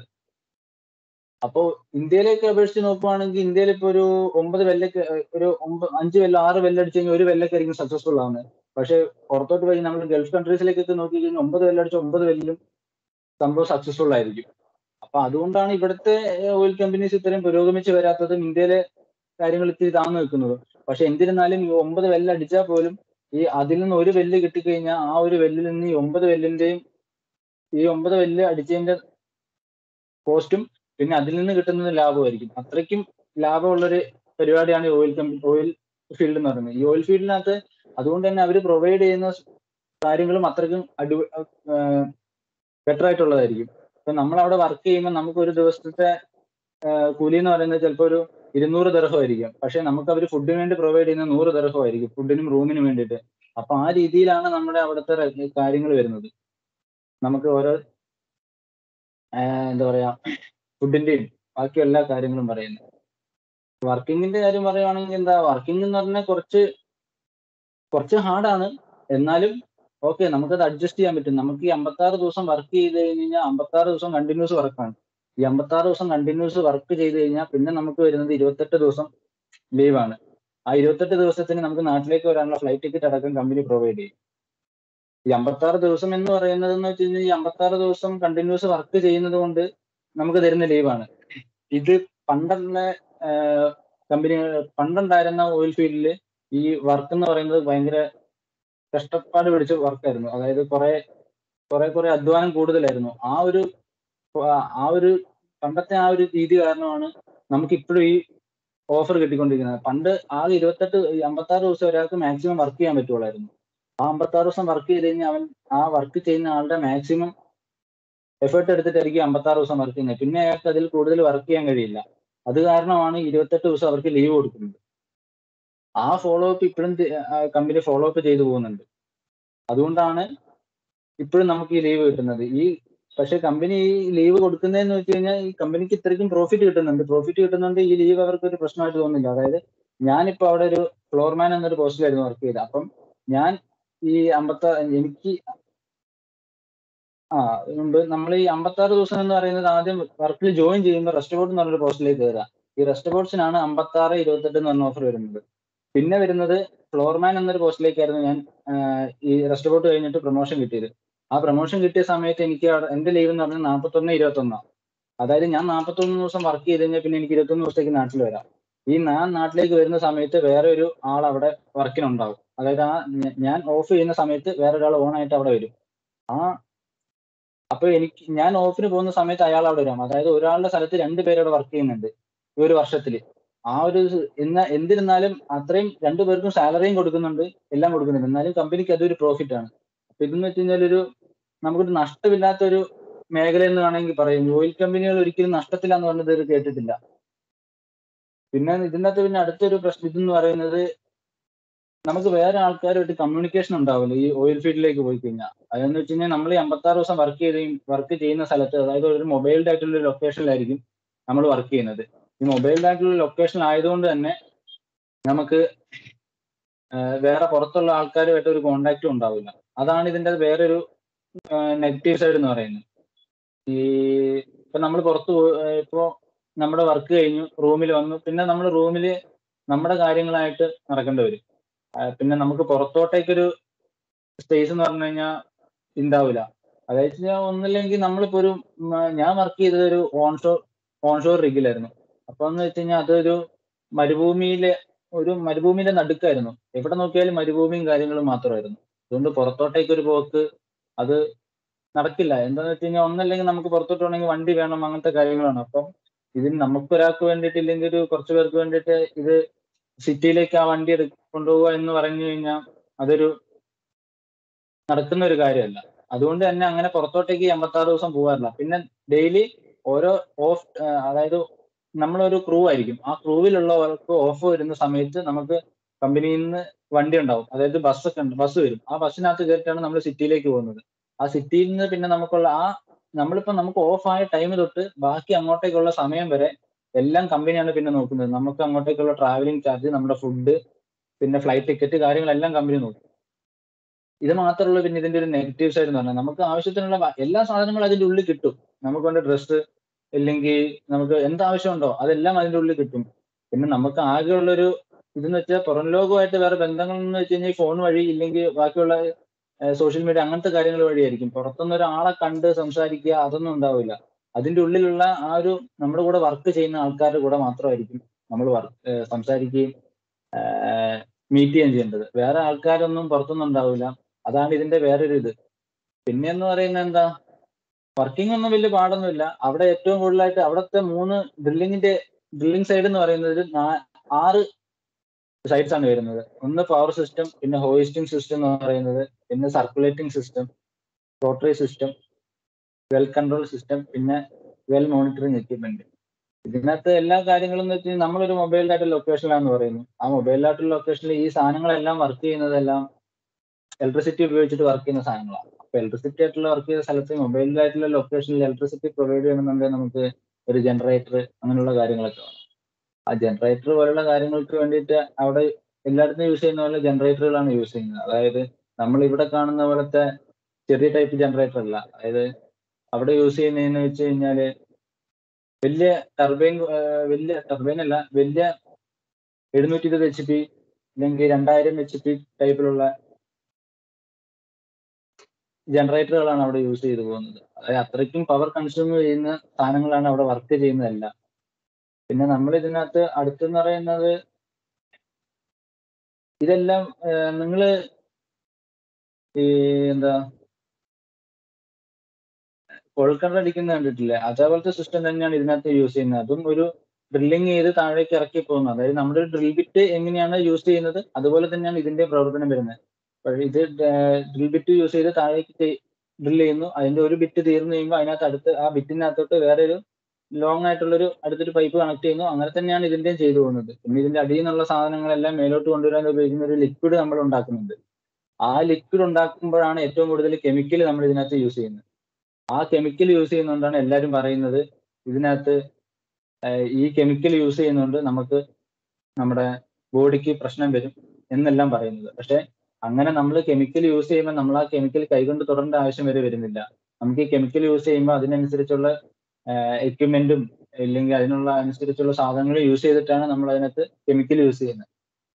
അപ്പോ ഇന്ത്യയിലേക്ക് അപേക്ഷിച്ച് നോക്കുവാണെങ്കിൽ ഇന്ത്യയിൽ ഇപ്പൊ ഒരു ഒമ്പത് വെല്ലക്ക് ഒരു ഒമ്പത് അഞ്ച് വെല്ല ആറ് വെല്ലടിച്ച് കഴിഞ്ഞാൽ ഒരു വെല്ലൊക്കെ ആയിരിക്കും സക്സസ്ഫുൾ ആവുന്നത് പക്ഷെ പുറത്തോട്ട് പോയി നമ്മൾ ഗൾഫ് കൺട്രീസിലേക്കൊക്കെ നോക്കി കഴിഞ്ഞാൽ ഒമ്പത് വെല്ലടിച്ച് ഒമ്പത് വെല്ലും സംഭവം സക്സസ്ഫുൾ ആയിരിക്കും അപ്പൊ അതുകൊണ്ടാണ് ഇവിടുത്തെ ഓയിൽ കമ്പനീസ് ഇത്രയും പുരോഗമിച്ച് വരാത്തതും ഇന്ത്യയിലെ കാര്യങ്ങൾ ഇത്തിരി താന്നു നിൽക്കുന്നത് പക്ഷെ എന്നിരുന്നാലും ഈ ഒമ്പത് വെല്ല് അടിച്ചാൽ പോലും ഈ അതിൽ നിന്ന് ഒരു വെല്ല് കിട്ടിക്കഴിഞ്ഞാൽ ആ ഒരു വെല്ലിൽ നിന്ന് ഈ ഒമ്പത് വെല്ലിന്റെയും ഈ ഒമ്പത് വെല്ല് അടിച്ചതിന്റെ കോസ്റ്റും പിന്നെ അതിൽ നിന്ന് കിട്ടുന്നത് ലാഭമായിരിക്കും അത്രയ്ക്കും ലാഭമുള്ളൊരു പരിപാടിയാണ് ഈ ഓയിൽ കമ്പനി ഓയിൽ ഫീൽഡ് എന്ന് പറയുന്നത് ഈ ഓയിൽ ഫീൽഡിനകത്ത് അതുകൊണ്ട് തന്നെ അവർ പ്രൊവൈഡ് ചെയ്യുന്ന കാര്യങ്ങളും അത്രയ്ക്കും അടി ബെറ്റർ ആയിട്ടുള്ളതായിരിക്കും ഇപ്പൊ നമ്മൾ അവിടെ വർക്ക് ചെയ്യുമ്പോൾ നമുക്ക് ഒരു ദിവസത്തെ ആഹ് കൂലി എന്ന് പറയുന്നത് ചിലപ്പോൾ ഒരു ഇരുന്നൂറ് ദർഹമായിരിക്കും പക്ഷെ നമുക്ക് അവർ ഫുഡിന് വേണ്ടി പ്രൊവൈഡ് ചെയ്യുന്ന നൂറ് ദർഹമായിരിക്കും ഫുഡിനും റൂമിനും വേണ്ടിയിട്ട് അപ്പൊ ആ രീതിയിലാണ് നമ്മുടെ അവിടുത്തെ കാര്യങ്ങൾ വരുന്നത് നമുക്ക് ഓരോ ആഹ് എന്താ പറയാ ഫുഡിന്റെയും ബാക്കി എല്ലാ കാര്യങ്ങളും പറയുന്നത് വർക്കിങ്ങിന്റെ കാര്യം പറയുവാണെങ്കിൽ എന്താ വർക്കിംഗ് എന്ന് പറഞ്ഞാൽ കുറച്ച് കുറച്ച് ഹാർഡാണ് എന്നാലും ഓക്കെ നമുക്കത് അഡ്ജസ്റ്റ് ചെയ്യാൻ പറ്റും നമുക്ക് ഈ അമ്പത്താറ് ദിവസം വർക്ക് ചെയ്ത് കഴിഞ്ഞ് കഴിഞ്ഞാൽ അമ്പത്താറ് ദിവസം കണ്ടിന്യൂസ് വർക്കാണ് ഈ അമ്പത്താറ് ദിവസം കണ്ടിന്യൂസ് വർക്ക് ചെയ്ത് കഴിഞ്ഞാൽ പിന്നെ നമുക്ക് വരുന്നത് ഇരുപത്തെട്ട് ദിവസം ലീവാണ് ആ ഇരുപത്തെട്ട് ദിവസത്തിന് നമുക്ക് നാട്ടിലേക്ക് വരാനുള്ള ഫ്ലൈറ്റ് ടിക്കറ്റ് അടക്കം കമ്പനി പ്രൊവൈഡ് ചെയ്യും ഈ അമ്പത്താറ് ദിവസം എന്ന് പറയുന്നത് എന്ന് വെച്ച് കഴിഞ്ഞാൽ ഈ അമ്പത്താറ് ദിവസം കണ്ടിന്യൂസ് വർക്ക് ചെയ്യുന്നത് കൊണ്ട് നമുക്ക് തരുന്ന ലീവാണ് ഇത് പണ്ടുള്ള കമ്പനി പണ്ടുണ്ടായിരുന്ന ഓയിൽ ഫീൽഡിൽ ഈ വർക്ക് എന്ന് പറയുന്നത് ഭയങ്കര കഷ്ടപ്പാട് പിടിച്ച വർക്കായിരുന്നു അതായത് കുറെ കുറെ കുറെ അധ്വാനം കൂടുതലായിരുന്നു ആ ഒരു ആ ഒരു പണ്ടത്തെ ആ ഒരു രീതി കാരണമാണ് നമുക്ക് ഇപ്പോഴും ഈ ഓഫർ കിട്ടിക്കൊണ്ടിരിക്കുന്നത് പണ്ട് ആകെ ഇരുപത്തെട്ട് അമ്പത്താറ് ദിവസം ഒരാൾക്ക് മാക്സിമം വർക്ക് ചെയ്യാൻ പറ്റുള്ളായിരുന്നു ആ അമ്പത്താറ് ദിവസം വർക്ക് ചെയ്ത് കഴിഞ്ഞാൽ അവൻ ആ വർക്ക് ചെയ്യുന്ന ആളുടെ മാക്സിമം എഫേർട്ട് എടുത്തിട്ടായിരിക്കും അമ്പത്താറ് ദിവസം വർക്ക് ചെയ്യുന്നത് പിന്നെ അയാൾക്ക് അതിൽ കൂടുതൽ വർക്ക് ചെയ്യാൻ കഴിയില്ല അത് കാരണമാണ് ഇരുപത്തെട്ട് ദിവസം അവർക്ക് ലീവ് കൊടുക്കുന്നത് ആ ഫോളോ അപ്പ് ഇപ്പോഴും കമ്പനി ഫോളോ അപ്പ് ചെയ്തു പോകുന്നുണ്ട് അതുകൊണ്ടാണ് ഇപ്പോഴും നമുക്ക് ഈ ലീവ് കിട്ടുന്നത് ഈ പക്ഷെ കമ്പനി ഈ ലീവ് കൊടുക്കുന്നതെന്ന് വെച്ച് കഴിഞ്ഞാൽ ഈ കമ്പനിക്ക് ഇത്രയ്ക്കും പ്രോഫിറ്റ് കിട്ടുന്നുണ്ട് പ്രോഫിറ്റ് കിട്ടുന്നുണ്ട് ഈ ലീവ് അവർക്ക് ഒരു പ്രശ്നമായിട്ട് തോന്നുന്നില്ല അതായത് ഞാനിപ്പോ അവിടെ ഒരു ഫ്ലോർമാൻ എന്നൊരു പോസ്റ്റിലായിരുന്നു വർക്ക് ചെയ്തത് അപ്പം ഞാൻ ഈ അമ്പത്ത എനിക്ക് ആ മുമ്പ് നമ്മൾ ഈ അമ്പത്താറ് ദിവസം എന്ന് പറയുന്നത് ആദ്യം വർക്കിൽ ജോയിൻ ചെയ്യുമ്പോൾ റെസ്റ്റ് ബോർഡ് എന്ന് പറഞ്ഞൊരു പോസ്റ്റിലേക്ക് കയറുക ഈ റെസ്റ്റ് ബോർഡ്സിനാണ് അമ്പത്താറ് ഇരുപത്തെട്ട് എന്ന് പറഞ്ഞ ഓഫർ വരുന്നത് പിന്നെ വരുന്നത് ഫ്ലോർമാൻ എന്നൊരു പോസ്റ്റിലേക്കായിരുന്നു ഞാൻ ഈ റെസ്റ്റ് ബോർഡ് കഴിഞ്ഞിട്ട് പ്രൊമോഷൻ കിട്ടിയത് ആ പ്രൊമോഷൻ കിട്ടിയ സമയത്ത് എനിക്ക് എന്റെ ലീവ് എന്ന് പറഞ്ഞാൽ നാൽപ്പത്തൊന്ന് ഇരുപത്തൊന്നാണ് അതായത് ഞാൻ നാൽപ്പത്തൊന്ന് ദിവസം വർക്ക് ചെയ്ത് കഴിഞ്ഞാൽ പിന്നെ എനിക്ക് ഇരുപത്തൊന്ന് ദിവസത്തേക്ക് നാട്ടിൽ വരാം ഈ ഞാൻ നാട്ടിലേക്ക് വരുന്ന സമയത്ത് വേറെ ഒരു ആൾ അവിടെ വർക്കിനുണ്ടാവും അതായത് ആ ഞാൻ ഓഫ് ചെയ്യുന്ന സമയത്ത് വേറെ ഒരാൾ ഓൺ ആയിട്ട് അവിടെ വരും ആ അപ്പൊ എനിക്ക് ഞാൻ ഓഫിന് പോകുന്ന സമയത്ത് അയാൾ അവിടെ വരാം അതായത് ഒരാളുടെ സ്ഥലത്ത് രണ്ട് പേരവിടെ വർക്ക് ചെയ്യുന്നുണ്ട് ഈ ഒരു വർഷത്തിൽ ആ ഒരു എന്ന എന്തിരുന്നാലും അത്രയും രണ്ടു പേർക്കും സാലറിയും കൊടുക്കുന്നുണ്ട് എല്ലാം കൊടുക്കുന്നുണ്ട് എന്നാലും കമ്പനിക്ക് അതൊരു പ്രോഫിറ്റ് ആണ് അപ്പൊ ഇതെന്ന് വെച്ച് കഴിഞ്ഞാൽ ഒരു നമുക്കൊരു നഷ്ടമില്ലാത്ത ഒരു മേഖല എന്ന് വേണമെങ്കിൽ പറയും ഓയിൽ കമ്പനികൾ ഒരിക്കലും നഷ്ടത്തിലാന്ന് പറഞ്ഞത് ഇത് കേട്ടിട്ടില്ല പിന്നെ ഇതിനകത്ത് പിന്നെ അടുത്തൊരു പ്രശ്നം ഇതെന്ന് പറയുന്നത് നമുക്ക് വേറെ ആൾക്കാരുമായിട്ട് കമ്മ്യൂണിക്കേഷൻ ഉണ്ടാവില്ല ഈ ഓയിൽ ഫീൽഡിലേക്ക് പോയി കഴിഞ്ഞാൽ അതെന്ന് വെച്ച് കഴിഞ്ഞാൽ നമ്മൾ ഈ അമ്പത്താറ് ദിവസം വർക്ക് ചെയ്ത് വർക്ക് ചെയ്യുന്ന സ്ഥലത്ത് അതായത് ഒരു മൊബൈൽഡ് ആയിട്ടുള്ള ഒരു ലൊക്കേഷനിലായിരിക്കും നമ്മൾ വർക്ക് ചെയ്യുന്നത് ഈ മൊബൈൽഡ് ആയിട്ടുള്ള ലൊക്കേഷൻ ആയതുകൊണ്ട് തന്നെ നമുക്ക് വേറെ പുറത്തുള്ള ആൾക്കാരുമായിട്ട് ഒരു കോണ്ടാക്റ്റും ഉണ്ടാവില്ല അതാണ് ഇതിന്റെ വേറൊരു നെഗറ്റീവ് സൈഡ് എന്ന് പറയുന്നത് ഈ ഇപ്പൊ നമ്മൾ പുറത്ത് ഇപ്പോ നമ്മുടെ വർക്ക് കഴിഞ്ഞു റൂമിൽ വന്നു പിന്നെ നമ്മൾ റൂമിൽ നമ്മുടെ കാര്യങ്ങളായിട്ട് നടക്കേണ്ടി വരും പിന്നെ നമുക്ക് പുറത്തോട്ടേക്കൊരു സ്പേസ് എന്ന് പറഞ്ഞു കഴിഞ്ഞാൽ ഉണ്ടാവില്ല അതായത് ഞാൻ ഒന്നില്ലെങ്കിൽ നമ്മളിപ്പോ ഒരു ഞാൻ വർക്ക് ചെയ്തത് ഒരു ഓൺഷോർ ഓൺഷോർ റിഗിലായിരുന്നു അപ്പൊ എന്ന് വെച്ച് കഴിഞ്ഞാൽ അതൊരു മരുഭൂമിയിലെ ഒരു മരുഭൂമിയുടെ നടുക്കായിരുന്നു എവിടെ നോക്കിയാലും മരുഭൂമിയും കാര്യങ്ങളും മാത്രമായിരുന്നു അതുകൊണ്ട് പുറത്തോട്ടേക്ക് ഒരു പോക്ക് അത് നടക്കില്ല എന്താന്ന് വെച്ച് കഴിഞ്ഞാൽ ഒന്നല്ലെങ്കിൽ നമുക്ക് പുറത്തോട്ട് പോകണമെങ്കിൽ വണ്ടി വേണം അങ്ങനത്തെ കാര്യങ്ങളാണ് അപ്പം ഇതിന് നമുക്കൊരാൾക്ക് വേണ്ടിയിട്ടില്ലെങ്കിൽ ഒരു കുറച്ച് പേർക്ക് വേണ്ടിയിട്ട് ഇത് സിറ്റിയിലേക്ക് ആ വണ്ടി എടു കൊണ്ടുപോവുക എന്ന് പറഞ്ഞു കഴിഞ്ഞാൽ അതൊരു നടക്കുന്ന ഒരു കാര്യമല്ല അതുകൊണ്ട് തന്നെ അങ്ങനെ പുറത്തോട്ടേക്ക് എൺപത്താറ് ദിവസം പോകാറില്ല പിന്നെ ഡെയിലി ഓരോ ഓഫ് അതായത് നമ്മളൊരു ക്രൂ ആയിരിക്കും ആ ക്രൂവിലുള്ളവർക്ക് ഓഫ് വരുന്ന സമയത്ത് നമുക്ക് കമ്പനിയിൽ നിന്ന് വണ്ടി ഉണ്ടാവും അതായത് ബസ് ഒക്കെ ഉണ്ട് ബസ് വരും ആ ബസ്സിനകത്ത് കയറിയിട്ടാണ് നമ്മൾ സിറ്റിയിലേക്ക് പോകുന്നത് ആ സിറ്റിയിൽ നിന്ന് പിന്നെ നമുക്കുള്ള ആ നമ്മളിപ്പോ നമുക്ക് ഓഫ് ആയ ടൈം തൊട്ട് ബാക്കി അങ്ങോട്ടേക്കുള്ള സമയം വരെ എല്ലാം കമ്പനിയാണ് പിന്നെ നോക്കുന്നത് നമുക്ക് അങ്ങോട്ടേക്കുള്ള ട്രാവലിംഗ് ചാർജ് നമ്മുടെ ഫുഡ് പിന്നെ ഫ്ലൈറ്റ് ടിക്കറ്റ് കാര്യങ്ങളെല്ലാം കമ്പനി നോക്കും ഇത് മാത്രമുള്ള പിന്നെ ഇതിന്റെ ഒരു നെഗറ്റീവ് സൈഡ് എന്ന് പറഞ്ഞാൽ നമുക്ക് ആവശ്യത്തിനുള്ള എല്ലാ സാധനങ്ങളും അതിന്റെ ഉള്ളിൽ കിട്ടും നമുക്ക് വേണ്ട ഡ്രസ്സ് ഇല്ലെങ്കിൽ നമുക്ക് എന്താവശ്യമുണ്ടോ അതെല്ലാം അതിന്റെ ഉള്ളിൽ കിട്ടും പിന്നെ നമുക്ക് ആകെയുള്ളൊരു ഇതെന്ന് വെച്ചാൽ പുറം ലോകമായിട്ട് വേറെ ബന്ധങ്ങൾ എന്ന് വെച്ച് കഴിഞ്ഞാൽ ഫോൺ വഴി ഇല്ലെങ്കിൽ ബാക്കിയുള്ള സോഷ്യൽ മീഡിയ അങ്ങനത്തെ കാര്യങ്ങൾ വഴിയായിരിക്കും പുറത്തുനിന്ന് ഒരാളെ കണ്ട് സംസാരിക്കുക അതൊന്നും ഉണ്ടാവില്ല അതിന്റെ ഉള്ളിലുള്ള ആ ഒരു നമ്മുടെ കൂടെ വർക്ക് ചെയ്യുന്ന ആൾക്കാരുടെ കൂടെ മാത്രമായിരിക്കും നമ്മൾ വർക്ക് സംസാരിക്കുകയും മീറ്റ് ചെയ്യുകയും ചെയ്യേണ്ടത് വേറെ ആൾക്കാരൊന്നും പുറത്തൊന്നും ഉണ്ടാവില്ല അതാണ് ഇതിന്റെ വേറൊരു ഇത് പിന്നെ എന്ന് പറയുന്നത് എന്താ വർക്കിംഗ് ഒന്നും വലിയ പാടൊന്നുമില്ല അവിടെ ഏറ്റവും കൂടുതലായിട്ട് അവിടുത്തെ മൂന്ന് ഡ്രില്ലിങ്ങിന്റെ ഡ്രില്ലിംഗ് സൈഡ് എന്ന് പറയുന്നത് ആറ് സൈഡ്സ് ആണ് വരുന്നത് ഒന്ന് പവർ സിസ്റ്റം പിന്നെ ഹോയിസ്റ്റിംഗ് സിസ്റ്റം എന്ന് പറയുന്നത് പിന്നെ circulating system rotary system well control system പിന്നെ വെൽ മോണിറ്ററിംഗ് എക്യുപ്മെന്റ് ഇതിനകത്ത് എല്ലാ കാര്യങ്ങളും എന്ന് വെച്ചാൽ നമ്മളൊരു മൊബൈലായിട്ടുള്ള ലൊക്കേഷനിലാണെന്ന് പറയുന്നു ആ മൊബൈലായിട്ടുള്ള ലൊക്കേഷനിൽ ഈ സാധനങ്ങളെല്ലാം വർക്ക് ചെയ്യുന്നതെല്ലാം ഇലക്ട്രിസിറ്റി ഉപയോഗിച്ചിട്ട് വർക്ക് ചെയ്യുന്ന സാധനങ്ങളാണ് അപ്പൊ ഇലക്ട്രിസിറ്റി ആയിട്ടുള്ള വർക്ക് ചെയ്ത സ്ഥലത്ത് മൊബൈലിലായിട്ടുള്ള ലൊക്കേഷനിൽ ഇലക്ട്രിസിറ്റി പ്രൊവൈഡ് ചെയ്യണമെന്നുണ്ടെങ്കിൽ നമുക്ക് ഒരു ജനറേറ്റർ അങ്ങനെയുള്ള കാര്യങ്ങളൊക്കെ വേണം ആ ജനറേറ്റർ പോലുള്ള കാര്യങ്ങൾക്ക് വേണ്ടിയിട്ട് അവിടെ എല്ലായിടത്തും യൂസ് ചെയ്യുന്ന പോലെ ജനറേറ്ററുകളാണ് യൂസ് ചെയ്യുന്നത് അതായത് നമ്മൾ ഇവിടെ കാണുന്ന പോലത്തെ ചെറിയ ടൈപ്പ് ജനറേറ്റർ അല്ല അതായത് അവിടെ യൂസ് ചെയ്യുന്നതെന്ന് വെച്ച് കഴിഞ്ഞാല് വലിയ ടർബൈൻ വലിയ ടർബൈൻ അല്ല വലിയ എഴുന്നൂറ്റി ഇരുപത് എച്ച് പി അല്ലെങ്കിൽ രണ്ടായിരം എച്ച് പി ടൈപ്പിലുള്ള ജനറേറ്ററുകളാണ് അവിടെ യൂസ് ചെയ്തു പോകുന്നത് അതായത് അത്രയ്ക്കും പവർ കൺസ്യൂം ചെയ്യുന്ന സാധനങ്ങളാണ് അവിടെ വർക്ക് ചെയ്യുന്നതല്ല പിന്നെ നമ്മൾ ഇതിനകത്ത് അടുത്തെന്ന് പറയുന്നത് ഇതെല്ലാം നിങ്ങൾ ഈ എന്താ കൊഴൽക്കിണർ അടിക്കുന്നത് കണ്ടിട്ടില്ലേ അതേപോലത്തെ സിസ്റ്റം തന്നെയാണ് ഇതിനകത്ത് യൂസ് ചെയ്യുന്നത് അതും ഒരു ഡ്രില്ലിങ് ചെയ്ത് താഴേക്ക് ഇറക്കി പോകുന്നത് അതായത് നമ്മുടെ ഡ്രിൽ ബിറ്റ് എങ്ങനെയാണ് യൂസ് ചെയ്യുന്നത് അതുപോലെ തന്നെയാണ് ഇതിന്റെ പ്രവർത്തനം വരുന്നത് പക്ഷേ ഇത് ഡ്രിൽ ബിറ്റ് യൂസ് ചെയ്ത് താഴേക്ക് ഡ്രിൽ ചെയ്യുന്നു അതിന്റെ ഒരു ബിറ്റ് തീർന്നു കഴിയുമ്പോൾ അതിനകത്ത് അടുത്ത് ആ ബിറ്റിനകത്തോട്ട് വേറെ ഒരു ലോങ് ആയിട്ടുള്ളൊരു അടുത്തൊരു പൈപ്പ് കണക്ട് ചെയ്യുന്നു അങ്ങനെ തന്നെയാണ് ഇതിന്റെയും ചെയ്തു പോകുന്നത് പിന്നെ ഇതിന്റെ അടിയിൽ നിന്നുള്ള സാധനങ്ങളെല്ലാം മേലോട്ട് കൊണ്ടുവരാൻ ഉപയോഗിക്കുന്ന ഒരു ലിക്വിഡ് നമ്മൾ ഉണ്ടാക്കുന്നുണ്ട് ആ ലിക്വിഡ് ഉണ്ടാക്കുമ്പോഴാണ് ഏറ്റവും കൂടുതൽ കെമിക്കൽ നമ്മൾ ഇതിനകത്ത് യൂസ് ചെയ്യുന്നത് ആ കെമിക്കൽ യൂസ് ചെയ്യുന്നതുകൊണ്ടാണ് എല്ലാവരും പറയുന്നത് ഇതിനകത്ത് ഈ കെമിക്കൽ യൂസ് ചെയ്യുന്നതുകൊണ്ട് നമുക്ക് നമ്മുടെ ബോഡിക്ക് പ്രശ്നം വരും എന്നെല്ലാം പറയുന്നത് പക്ഷെ അങ്ങനെ നമ്മൾ കെമിക്കൽ യൂസ് ചെയ്യുമ്പോൾ നമ്മൾ ആ കെമിക്കൽ കൈകൊണ്ട് തുടരേണ്ട ആവശ്യം വരെ വരുന്നില്ല നമുക്ക് ഈ കെമിക്കൽ യൂസ് ചെയ്യുമ്പോൾ അതിനനുസരിച്ചുള്ള എക്യുപ്മെന്റും ഇല്ലെങ്കിൽ അതിനുള്ള അനുസരിച്ചുള്ള സാധനങ്ങൾ യൂസ് ചെയ്തിട്ടാണ് നമ്മൾ അതിനകത്ത് കെമിക്കൽ യൂസ് ചെയ്യുന്നത്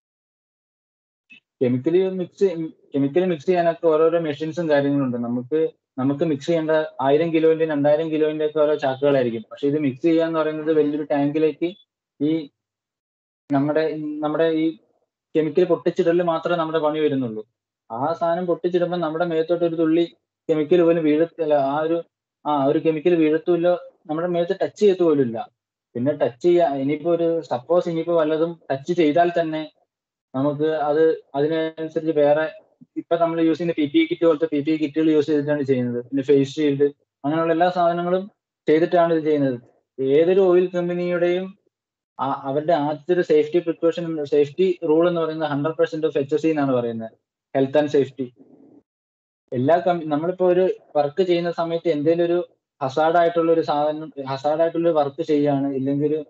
കെമിക്കൽ മിക്സ് കെമിക്കൽ മിക്സ് ചെയ്യാനൊക്കെ ഓരോരോ മെഷീൻസും കാര്യങ്ങളുണ്ട് നമുക്ക് നമുക്ക് മിക്സ് ചെയ്യേണ്ട ആയിരം കിലോന്റെ രണ്ടായിരം കിലോന്റെ ഒക്കെ ഓരോ ചാക്കുകളായിരിക്കും പക്ഷെ ഇത് മിക്സ് ചെയ്യാന്ന് പറയുന്നത് വലിയൊരു ടാങ്കിലേക്ക് ഈ നമ്മുടെ നമ്മുടെ ഈ കെമിക്കൽ പൊട്ടിച്ചിടല് മാത്രമേ നമ്മുടെ പണി വരുന്നുള്ളൂ ആ സാധനം പൊട്ടിച്ചിടുമ്പോൾ നമ്മുടെ മേത്തോട്ട് ഒരു തുള്ളി കെമിക്കൽ പോലും വീഴത്തില്ല ആ ഒരു ആ ഒരു കെമിക്കൽ വീഴത്തുമില്ല നമ്മുടെ മേത്ത് ടച്ച് ചെയ്യത്തു പോലും ഇല്ല പിന്നെ ടച്ച് ചെയ്യാ ഇനിയിപ്പോ ഒരു സപ്പോസ് ഇനിയിപ്പോ വല്ലതും ടച്ച് ചെയ്താൽ തന്നെ നമുക്ക് അത് അതിനനുസരിച്ച് വേറെ ഇപ്പൊ നമ്മൾ യൂസ് ചെയ്യുന്ന പി പി കിറ്റ് പോലത്തെ പി പി കിറ്റുകൾ യൂസ് ചെയ്തിട്ടാണ് ചെയ്യുന്നത് പിന്നെ ഫേസ് ഷീൽഡ് അങ്ങനെയുള്ള എല്ലാ സാധനങ്ങളും ചെയ്തിട്ടാണ് ഇത് ചെയ്യുന്നത് ഏതൊരു ഓയിൽ കമ്പനിയുടെയും അവരുടെ ആദ്യത്തെ ഒരു സേഫ്റ്റി പ്രിക്കോഷൻ സേഫ്റ്റി റൂൾ എന്ന് പറയുന്നത് hundred percent of H S C എന്നാണ് പറയുന്നത് ഹെൽത്ത് ആൻഡ് സേഫ്റ്റി എല്ലാ കമ്പനി നമ്മളിപ്പോ ഒരു വർക്ക് ചെയ്യുന്ന സമയത്ത് എന്തെങ്കിലും ഒരു ഹസാർഡ് ആയിട്ടുള്ള ഒരു സാധനം ഹസാർഡ് ആയിട്ടുള്ള ഒരു വർക്ക് ചെയ്യാണ് ഇല്ലെങ്കിൽ ഒരു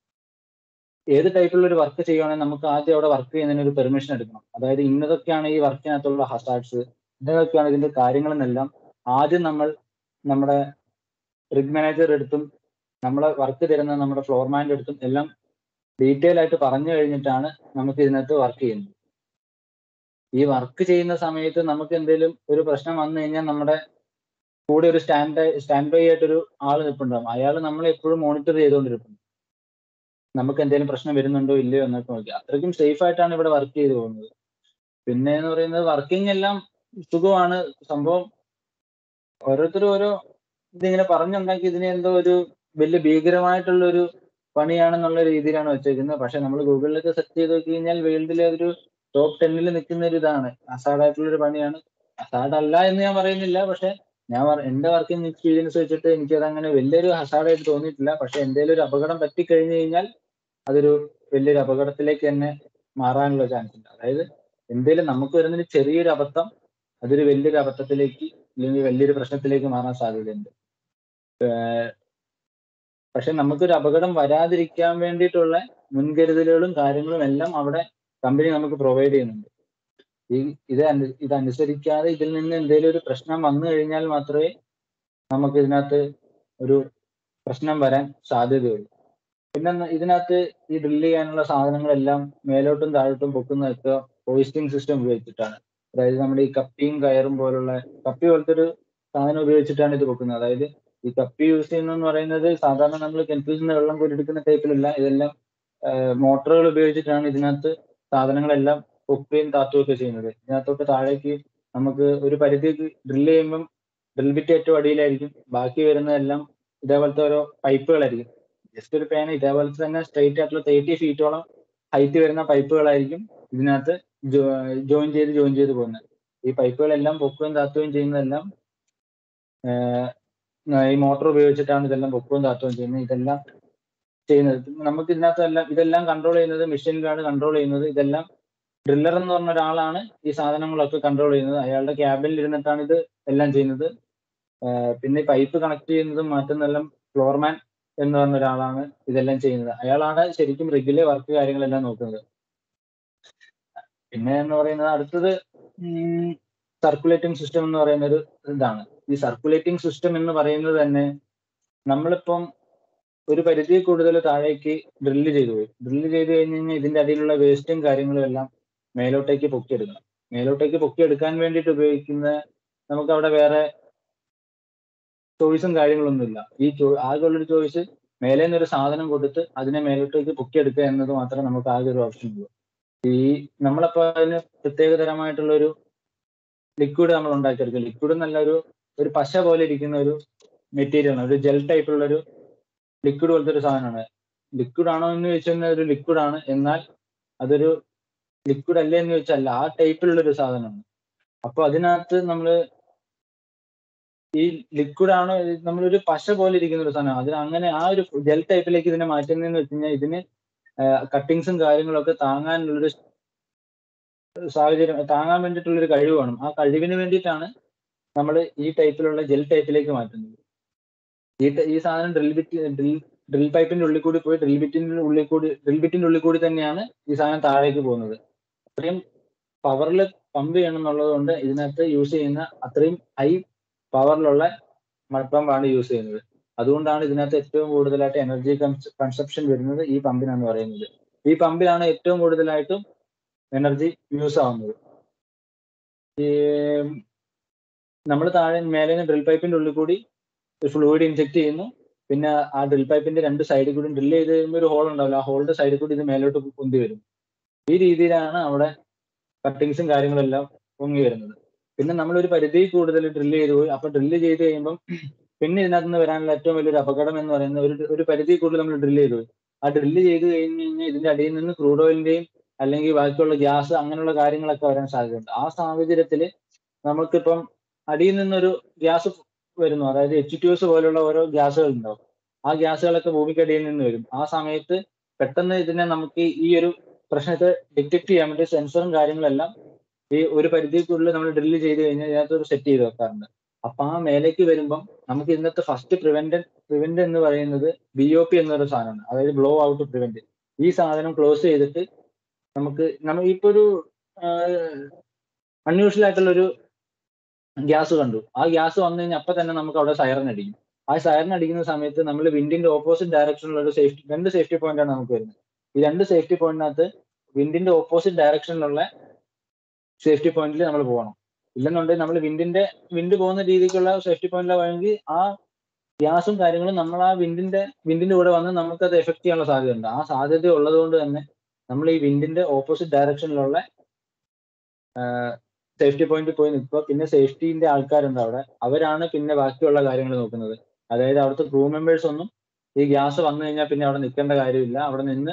ഏത് ടൈപ്പിലുള്ള ഒരു വർക്ക് ചെയ്യുവാണെങ്കിൽ നമുക്ക് ആദ്യം അവിടെ വർക്ക് ചെയ്യുന്നതിന് ഒരു പെർമിഷൻ എടുക്കണം അതായത് ഇന്നതൊക്കെയാണ് ഈ വർക്കിനകത്തുള്ള ഹസാർഡ്സ് ഇന്നതൊക്കെയാണ് ഇതിന്റെ കാര്യങ്ങളെന്നെല്ലാം ആദ്യം നമ്മൾ നമ്മുടെ റിഗ് മാനേജർ എടുത്തും നമ്മളെ വർക്ക് തരുന്ന നമ്മുടെ ഫ്ലോർമാൻ്റെ അടുത്തും എല്ലാം ഡീറ്റെയിൽ ആയിട്ട് പറഞ്ഞു കഴിഞ്ഞിട്ടാണ് നമുക്ക് ഇതിനകത്ത് വർക്ക് ചെയ്യുന്നത് ഈ വർക്ക് ചെയ്യുന്ന സമയത്ത് നമുക്ക് എന്തെങ്കിലും ഒരു പ്രശ്നം വന്നു കഴിഞ്ഞാൽ നമ്മുടെ കൂടെ ഒരു സ്റ്റാൻഡ് സ്റ്റാൻഡ് ബൈ ആയിട്ടൊരു ആൾ നിൽപ്പുണ്ടാവും അയാൾ നമ്മളെ എപ്പോഴും മോണിറ്റർ ചെയ്തുകൊണ്ടിരിക്കും നമുക്ക് എന്തെങ്കിലും പ്രശ്നം വരുന്നുണ്ടോ ഇല്ലയോ എന്നൊക്കെ നോക്കി അത്രയ്ക്കും സേഫ് ആയിട്ടാണ് ഇവിടെ വർക്ക് ചെയ്തു പോകുന്നത് പിന്നെ എന്ന് പറയുന്നത് വർക്കിംഗ് എല്ലാം സുഖമാണ് സംഭവം ഓരോരുത്തരും ഓരോ ഇതിങ്ങനെ പറഞ്ഞുണ്ടാക്കി ഇതിനെ എന്തോ ഒരു വലിയ ഭീകരമായിട്ടുള്ള ഒരു പണിയാണെന്നുള്ള രീതിയിലാണ് വെച്ചേക്കുന്നത് പക്ഷെ നമ്മൾ ഗൂഗിളിലൊക്കെ സെർച്ച് ചെയ്ത് നോക്കി കഴിഞ്ഞാൽ വേൾഡിലെ ഒരു ടോപ്പ് ടെന്നിൽ നിൽക്കുന്ന ഒരു ഇതാണ് അസാഡായിട്ടുള്ള ഒരു പണിയാണ് അസാഡ് അല്ല എന്ന് ഞാൻ പറയുന്നില്ല പക്ഷെ ഞാൻ എന്റെ വർക്കിംഗ് എക്സ്പീരിയൻസ് വെച്ചിട്ട് എനിക്കത് അങ്ങനെ വലിയൊരു ഹസാഡായിട്ട് തോന്നിയിട്ടില്ല പക്ഷെ എന്തെങ്കിലും ഒരു അപകടം പറ്റിക്കഴിഞ്ഞു കഴിഞ്ഞാൽ അതൊരു വലിയൊരു അപകടത്തിലേക്ക് തന്നെ മാറാനുള്ള ചാൻസ് ഉണ്ട് അതായത് എന്തെങ്കിലും നമുക്ക് വരുന്നൊരു ചെറിയൊരു അബദ്ധം അതൊരു വലിയൊരു അബദ്ധത്തിലേക്ക് അല്ലെങ്കിൽ വലിയൊരു പ്രശ്നത്തിലേക്ക് മാറാൻ സാധ്യതയുണ്ട് പക്ഷെ നമുക്കൊരു അപകടം വരാതിരിക്കാൻ വേണ്ടിയിട്ടുള്ള മുൻകരുതലുകളും കാര്യങ്ങളും എല്ലാം അവിടെ കമ്പനി നമുക്ക് പ്രൊവൈഡ് ചെയ്യുന്നുണ്ട് ഈ ഇത് ഇതനുസരിക്കാതെ ഇതിൽ നിന്ന് എന്തെങ്കിലും ഒരു പ്രശ്നം വന്നു കഴിഞ്ഞാൽ മാത്രമേ നമുക്ക് ഇതിനകത്ത് ഒരു പ്രശ്നം വരാൻ സാധ്യതയുള്ളൂ പിന്നെ ഇതിനകത്ത് ഈ ഡ്രിൽ ചെയ്യാനുള്ള സാധനങ്ങളെല്ലാം മേലോട്ടും താഴോട്ടും പൊക്കുന്നതൊക്കെ ഹോയിസ്റ്റിംഗ് സിസ്റ്റം ഉപയോഗിച്ചിട്ടാണ് അതായത് നമ്മുടെ ഈ കപ്പിയും കയറും പോലുള്ള കപ്പി പോലത്തെ ഒരു സാധനം ഉപയോഗിച്ചിട്ടാണ് ഇത് പൊക്കുന്നത് അതായത് ഈ കപ്പി യൂസ് ചെയ്യുന്നതെന്ന് പറയുന്നത് സാധാരണ നമ്മൾ കിണറ്റിൽ നിന്ന് വെള്ളം കോരിയെടുക്കുന്ന ടൈപ്പിലല്ല ഇതെല്ലാം മോട്ടറുകൾ ഉപയോഗിച്ചിട്ടാണ് ഇതിനകത്ത് സാധനങ്ങളെല്ലാം പൊക്കുകയും താത്തുകയൊക്കെ ചെയ്യുന്നത് ഇതിനകത്തോട്ട് താഴേക്ക് നമുക്ക് ഒരു പരിധി ഡ്രിൽ ചെയ്യുമ്പം ഡ്രിൽ ബിറ്റ് ഏറ്റവും അടിയിലായിരിക്കും ബാക്കി വരുന്നതെല്ലാം ഇതേപോലത്തെ ഓരോ പൈപ്പുകളായിരിക്കും ജസ്റ്റ് ഒരു പേന ഇതേപോലത്തെ തന്നെ സ്ട്രെയിറ്റ് ആയിട്ടുള്ള തേർട്ടി ഫീറ്റോളം ഹൈറ്റ് വരുന്ന പൈപ്പുകളായിരിക്കും ഇതിനകത്ത് ജോയിൻ ചെയ്ത് ജോയിൻ ചെയ്ത് പോകുന്നത് ഈ പൈപ്പുകളെല്ലാം പൊക്കുകയും താത്തുകയും ചെയ്യുന്നതെല്ലാം ഈ മോട്ടോർ ഉപയോഗിച്ചിട്ടാണ് ഇതെല്ലാം പൊക്കുകയും താത്തുകയും ചെയ്യുന്നത് ഇതെല്ലാം ചെയ്യുന്നത് നമുക്ക് ഇതിനകത്തെല്ലാം ഇതെല്ലാം കൺട്രോൾ ചെയ്യുന്നത് മെഷീനിലാണ് കൺട്രോൾ ചെയ്യുന്നത് ഇതെല്ലാം ഡ്രില്ലർ എന്ന് പറഞ്ഞ ഒരാളാണ് ഈ സാധനങ്ങളൊക്കെ കൺട്രോൾ ചെയ്യുന്നത് അയാളുടെ ക്യാബിനിൽ ഇരുന്നിട്ടാണ് ഇത് എല്ലാം ചെയ്യുന്നത് പിന്നെ പൈപ്പ് കണക്ട് ചെയ്യുന്നതും മാറ്റുന്നതെല്ലാം ഫ്ലോർമാൻ എന്ന് പറഞ്ഞ ഒരാളാണ് ഇതെല്ലാം ചെയ്യുന്നത് അയാളാണ് ശരിക്കും റെഗുലർ വർക്ക് കാര്യങ്ങളെല്ലാം നോക്കുന്നത് പിന്നെ എന്ന് പറയുന്നത് അടുത്തത് സർക്കുലേറ്റിംഗ് സിസ്റ്റം എന്ന് പറയുന്ന ഒരു ഇതാണ് ഈ സർക്കുലേറ്റിംഗ് സിസ്റ്റം എന്ന് പറയുന്നത് തന്നെ നമ്മളിപ്പം ഒരു പരിധി കൂടുതൽ താഴേക്ക് ഡ്രില്ല് ചെയ്തു പോയി ഡ്രില്ല് ചെയ്ത് കഴിഞ്ഞ് കഴിഞ്ഞാൽ ഇതിന്റെ അടിയിലുള്ള വേസ്റ്റും കാര്യങ്ങളും എല്ലാം മേലോട്ടേക്ക് പൊക്കിയെടുക്കണം മേലോട്ടേക്ക് പൊക്കിയെടുക്കാൻ വേണ്ടിയിട്ട് ഉപയോഗിക്കുന്ന നമുക്ക് അവിടെ വേറെ ചോയ്സും കാര്യങ്ങളൊന്നുമില്ല ഈ ചോ- ആകെയുള്ളൊരു ചോയ്സ് മേലെ നിന്നൊരു സാധനം കൊടുത്ത് അതിനെ മേലോട്ടേക്ക് പൊക്കിയെടുക്കുക എന്നത് മാത്രമേ നമുക്ക് ആകെ ഒരു ഓപ്ഷൻ ഉള്ളൂ ഈ നമ്മളപ്പോ അതിന് പ്രത്യേകതരമായിട്ടുള്ള ഒരു ലിക്വിഡ് നമ്മൾ ഉണ്ടാക്കിയെടുക്കും ലിക്വിഡ് നല്ല ഒരു ഒരു പശ പോലെ ഇരിക്കുന്ന ഒരു മെറ്റീരിയൽ ആണ് ഒരു ജെൽ ടൈപ്പുള്ള ഒരു ലിക്വിഡ് പോലത്തെ ഒരു സാധനമാണ് ലിക്വിഡ് ആണോ എന്ന് ചോദിച്ചാൽ ഒരു ലിക്വിഡ് ആണ് എന്നാൽ അതൊരു ലിക്വിഡ് അല്ലേ എന്ന് ചോദിച്ചല്ല ആ ടൈപ്പിലുള്ള ഒരു സാധനമാണ് അപ്പൊ അതിനകത്ത് നമ്മള് ഈ ലിക്വിഡ് ആണോ ഇത് നമ്മളൊരു പശ പോലെ ഇരിക്കുന്ന ഒരു സാധനം അതിന് അങ്ങനെ ആ ഒരു ജെൽ ടൈപ്പിലേക്ക് ഇതിനെ മാറ്റുന്നതെന്ന് വെച്ച് കഴിഞ്ഞാൽ ഇതിന് കട്ടിങ്സും കാര്യങ്ങളൊക്കെ താങ്ങാനുള്ളൊരു സാഹചര്യം താങ്ങാൻ വേണ്ടിയിട്ടുള്ള ഒരു കഴിവ് വേണം ആ കഴിവിന് വേണ്ടിയിട്ടാണ് നമ്മൾ ഈ ടൈപ്പിലുള്ള ജെൽ ടൈപ്പിലേക്ക് മാറ്റുന്നത് ഈ ട- ഈ സാധനം ഡ്രിൽ ബിറ്റ് ഡ്രിൽ ഡ്രിൽ പൈപ്പിന്റെ ഉള്ളിൽ കൂടി പോയി ഡ്രിൽ ബിറ്റിന്റെ ഉള്ളിൽ കൂടി ഡ്രിൽ ബിറ്റിന്റെ ഉള്ളിൽ കൂടി തന്നെയാണ് ഈ സാധനം താഴേക്ക് പോകുന്നത് അത്രയും പവറിൽ പമ്പ് ചെയ്യണം എന്നുള്ളത് കൊണ്ട് ഇതിനകത്ത് യൂസ് ചെയ്യുന്ന അത്രയും ഹൈ പവറിലുള്ള മഡ്പമ്പാണ് യൂസ് ചെയ്യുന്നത് അതുകൊണ്ടാണ് ഇതിനകത്ത് ഏറ്റവും കൂടുതലായിട്ട് എനർജി കൺസപ്ഷൻ വരുന്നത് ഈ പമ്പിനാണ് പറയുന്നത് ഈ പമ്പിലാണ് ഏറ്റവും കൂടുതലായിട്ടും എനർജി യൂസ് ആവുന്നത് ഈ നമ്മൾ താഴെ മേലെ ഡ്രിൽ പൈപ്പിന്റെ ഉള്ളിൽ കൂടി ഫ്ലൂയിഡ് ഇൻജെക്ട് ചെയ്യുന്നു പിന്നെ ആ ഡ്രിൽ പൈപ്പിന്റെ രണ്ട് സൈഡിൽ കൂടി ഡ്രിൽ ചെയ്ത് കഴിയുമ്പോൾ ഒരു ഹോൾ ഉണ്ടാവില്ല ആ ഹോളിന്റെ സൈഡിൽ കൂടി ഇത് മേലോട്ട് പൊന്തി വരും ഈ രീതിയിലാണ് അവിടെ കട്ടിങ്സും കാര്യങ്ങളും എല്ലാം പൊങ്ങി വരുന്നത് പിന്നെ നമ്മൾ ഒരു പരിധി കൂടുതൽ ഡ്രില്ല് ചെയ്ത് പോയി അപ്പൊ ഡ്രില്ല് ചെയ്ത് കഴിയുമ്പം പിന്നെ ഇതിനകത്ത് നിന്ന് വരാനുള്ള ഏറ്റവും വലിയൊരു അപകടം എന്ന് പറയുന്നത് ഒരു ഒരു പരിധി കൂടുതൽ നമ്മൾ ഡ്രില്ല് ചെയ്തു പോയി ആ ഡ്രില്ല് ചെയ്ത് കഴിഞ്ഞ് കഴിഞ്ഞാൽ ഇതിന്റെ അടിയിൽ നിന്ന് ക്രൂഡ് ഓയിലിന്റെയും അല്ലെങ്കിൽ ബാക്കിയുള്ള ഗ്യാസ് അങ്ങനെയുള്ള കാര്യങ്ങളൊക്കെ വരാൻ സാധ്യതയുണ്ട് ആ സാഹചര്യത്തിൽ നമുക്കിപ്പം അടിയിൽ നിന്നൊരു ഗ്യാസ് വരുന്നു അതായത് എച്ച് ടു എസ് പോലുള്ള ഓരോ ഗ്യാസുകൾ ഉണ്ടാവും ആ ഗ്യാസുകളൊക്കെ ഭൂമിക്കടിയിൽ നിന്ന് വരും ആ സമയത്ത് പെട്ടെന്ന് ഇതിനെ നമുക്ക് ഈ ഒരു പ്രശ്നത്തെ ഡിറ്റക്ട് ചെയ്യാൻ വേണ്ടി സെൻസറും കാര്യങ്ങളെല്ലാം ഈ ഒരു പരിധിക്കുള്ളിൽ നമ്മൾ ഡ്രില്ല് ചെയ്ത് കഴിഞ്ഞാൽ ഇതിനകത്ത് ഒരു സെറ്റ് ചെയ്ത് വെക്കാറുണ്ട് അപ്പൊ ആ മേലേക്ക് വരുമ്പം നമുക്ക് ഇന്നത്തെ ഫസ്റ്റ് പ്രിവെന്റ് പ്രിവെന്റ് എന്ന് പറയുന്നത് ബി ഒ പി എന്നൊരു സാധനമാണ് അതായത് ബ്ലോ ഔട്ട് പ്രിവെന്റ് ഈ സാധനം ക്ലോസ് ചെയ്തിട്ട് നമുക്ക് നമ്മൾ ഇപ്പൊ ഒരു അൺയൂഷ്വൽ ആയിട്ടുള്ള ഒരു ഗ്യാസ് കണ്ടു ആ ഗ്യാസ് വന്നു കഴിഞ്ഞാൽ അപ്പൊ തന്നെ നമുക്ക് അവിടെ സൈറൻ അടിക്കും ആ സൈറൻ അടിക്കുന്ന സമയത്ത് നമ്മൾ വിൻഡിന്റെ ഓപ്പോസിറ്റ് ഡയറക്ഷനിലുള്ള ഒരു സേഫ്റ്റി രണ്ട് സേഫ്റ്റി പോയിന്റ് ആണ് നമുക്ക് വരുന്നത് ഈ രണ്ട് സേഫ്റ്റി പോയിന്റിനകത്ത് വിൻഡിന്റെ ഓപ്പോസിറ്റ് ഡയറക്ഷനിലുള്ള സേഫ്റ്റി പോയിന്റിൽ നമ്മൾ പോകണം ഇല്ലെന്നുണ്ടെങ്കിൽ നമ്മൾ വിൻഡിന്റെ വിൻഡ് പോകുന്ന രീതിക്കുള്ള സേഫ്റ്റി പോയിന്റിലാണെങ്കിൽ ആ ഗ്യാസും കാര്യങ്ങളും നമ്മൾ ആ വിൻഡിന്റെ വിൻഡിന്റെ കൂടെ വന്ന് നമുക്ക് അത് എഫക്ട് ചെയ്യാനുള്ള സാധ്യതയുണ്ട് ആ സാധ്യത ഉള്ളത് കൊണ്ട് തന്നെ നമ്മൾ ഈ വിൻഡിന്റെ ഓപ്പോസിറ്റ് ഡയറക്ഷനിലുള്ള സേഫ്റ്റി പോയിന്റിൽ പോയി നിൽക്കുക പിന്നെ സേഫ്റ്റിന്റെ ആൾക്കാരുണ്ട് അവിടെ അവരാണ് പിന്നെ ബാക്കിയുള്ള കാര്യങ്ങൾ നോക്കുന്നത് അതായത് അവിടുത്തെ ക്രൂ മെമ്പേഴ്സ് ഒന്നും ഈ ഗ്യാസ് വന്നു കഴിഞ്ഞാൽ പിന്നെ അവിടെ നിൽക്കേണ്ട കാര്യമില്ല അവിടെ നിന്ന്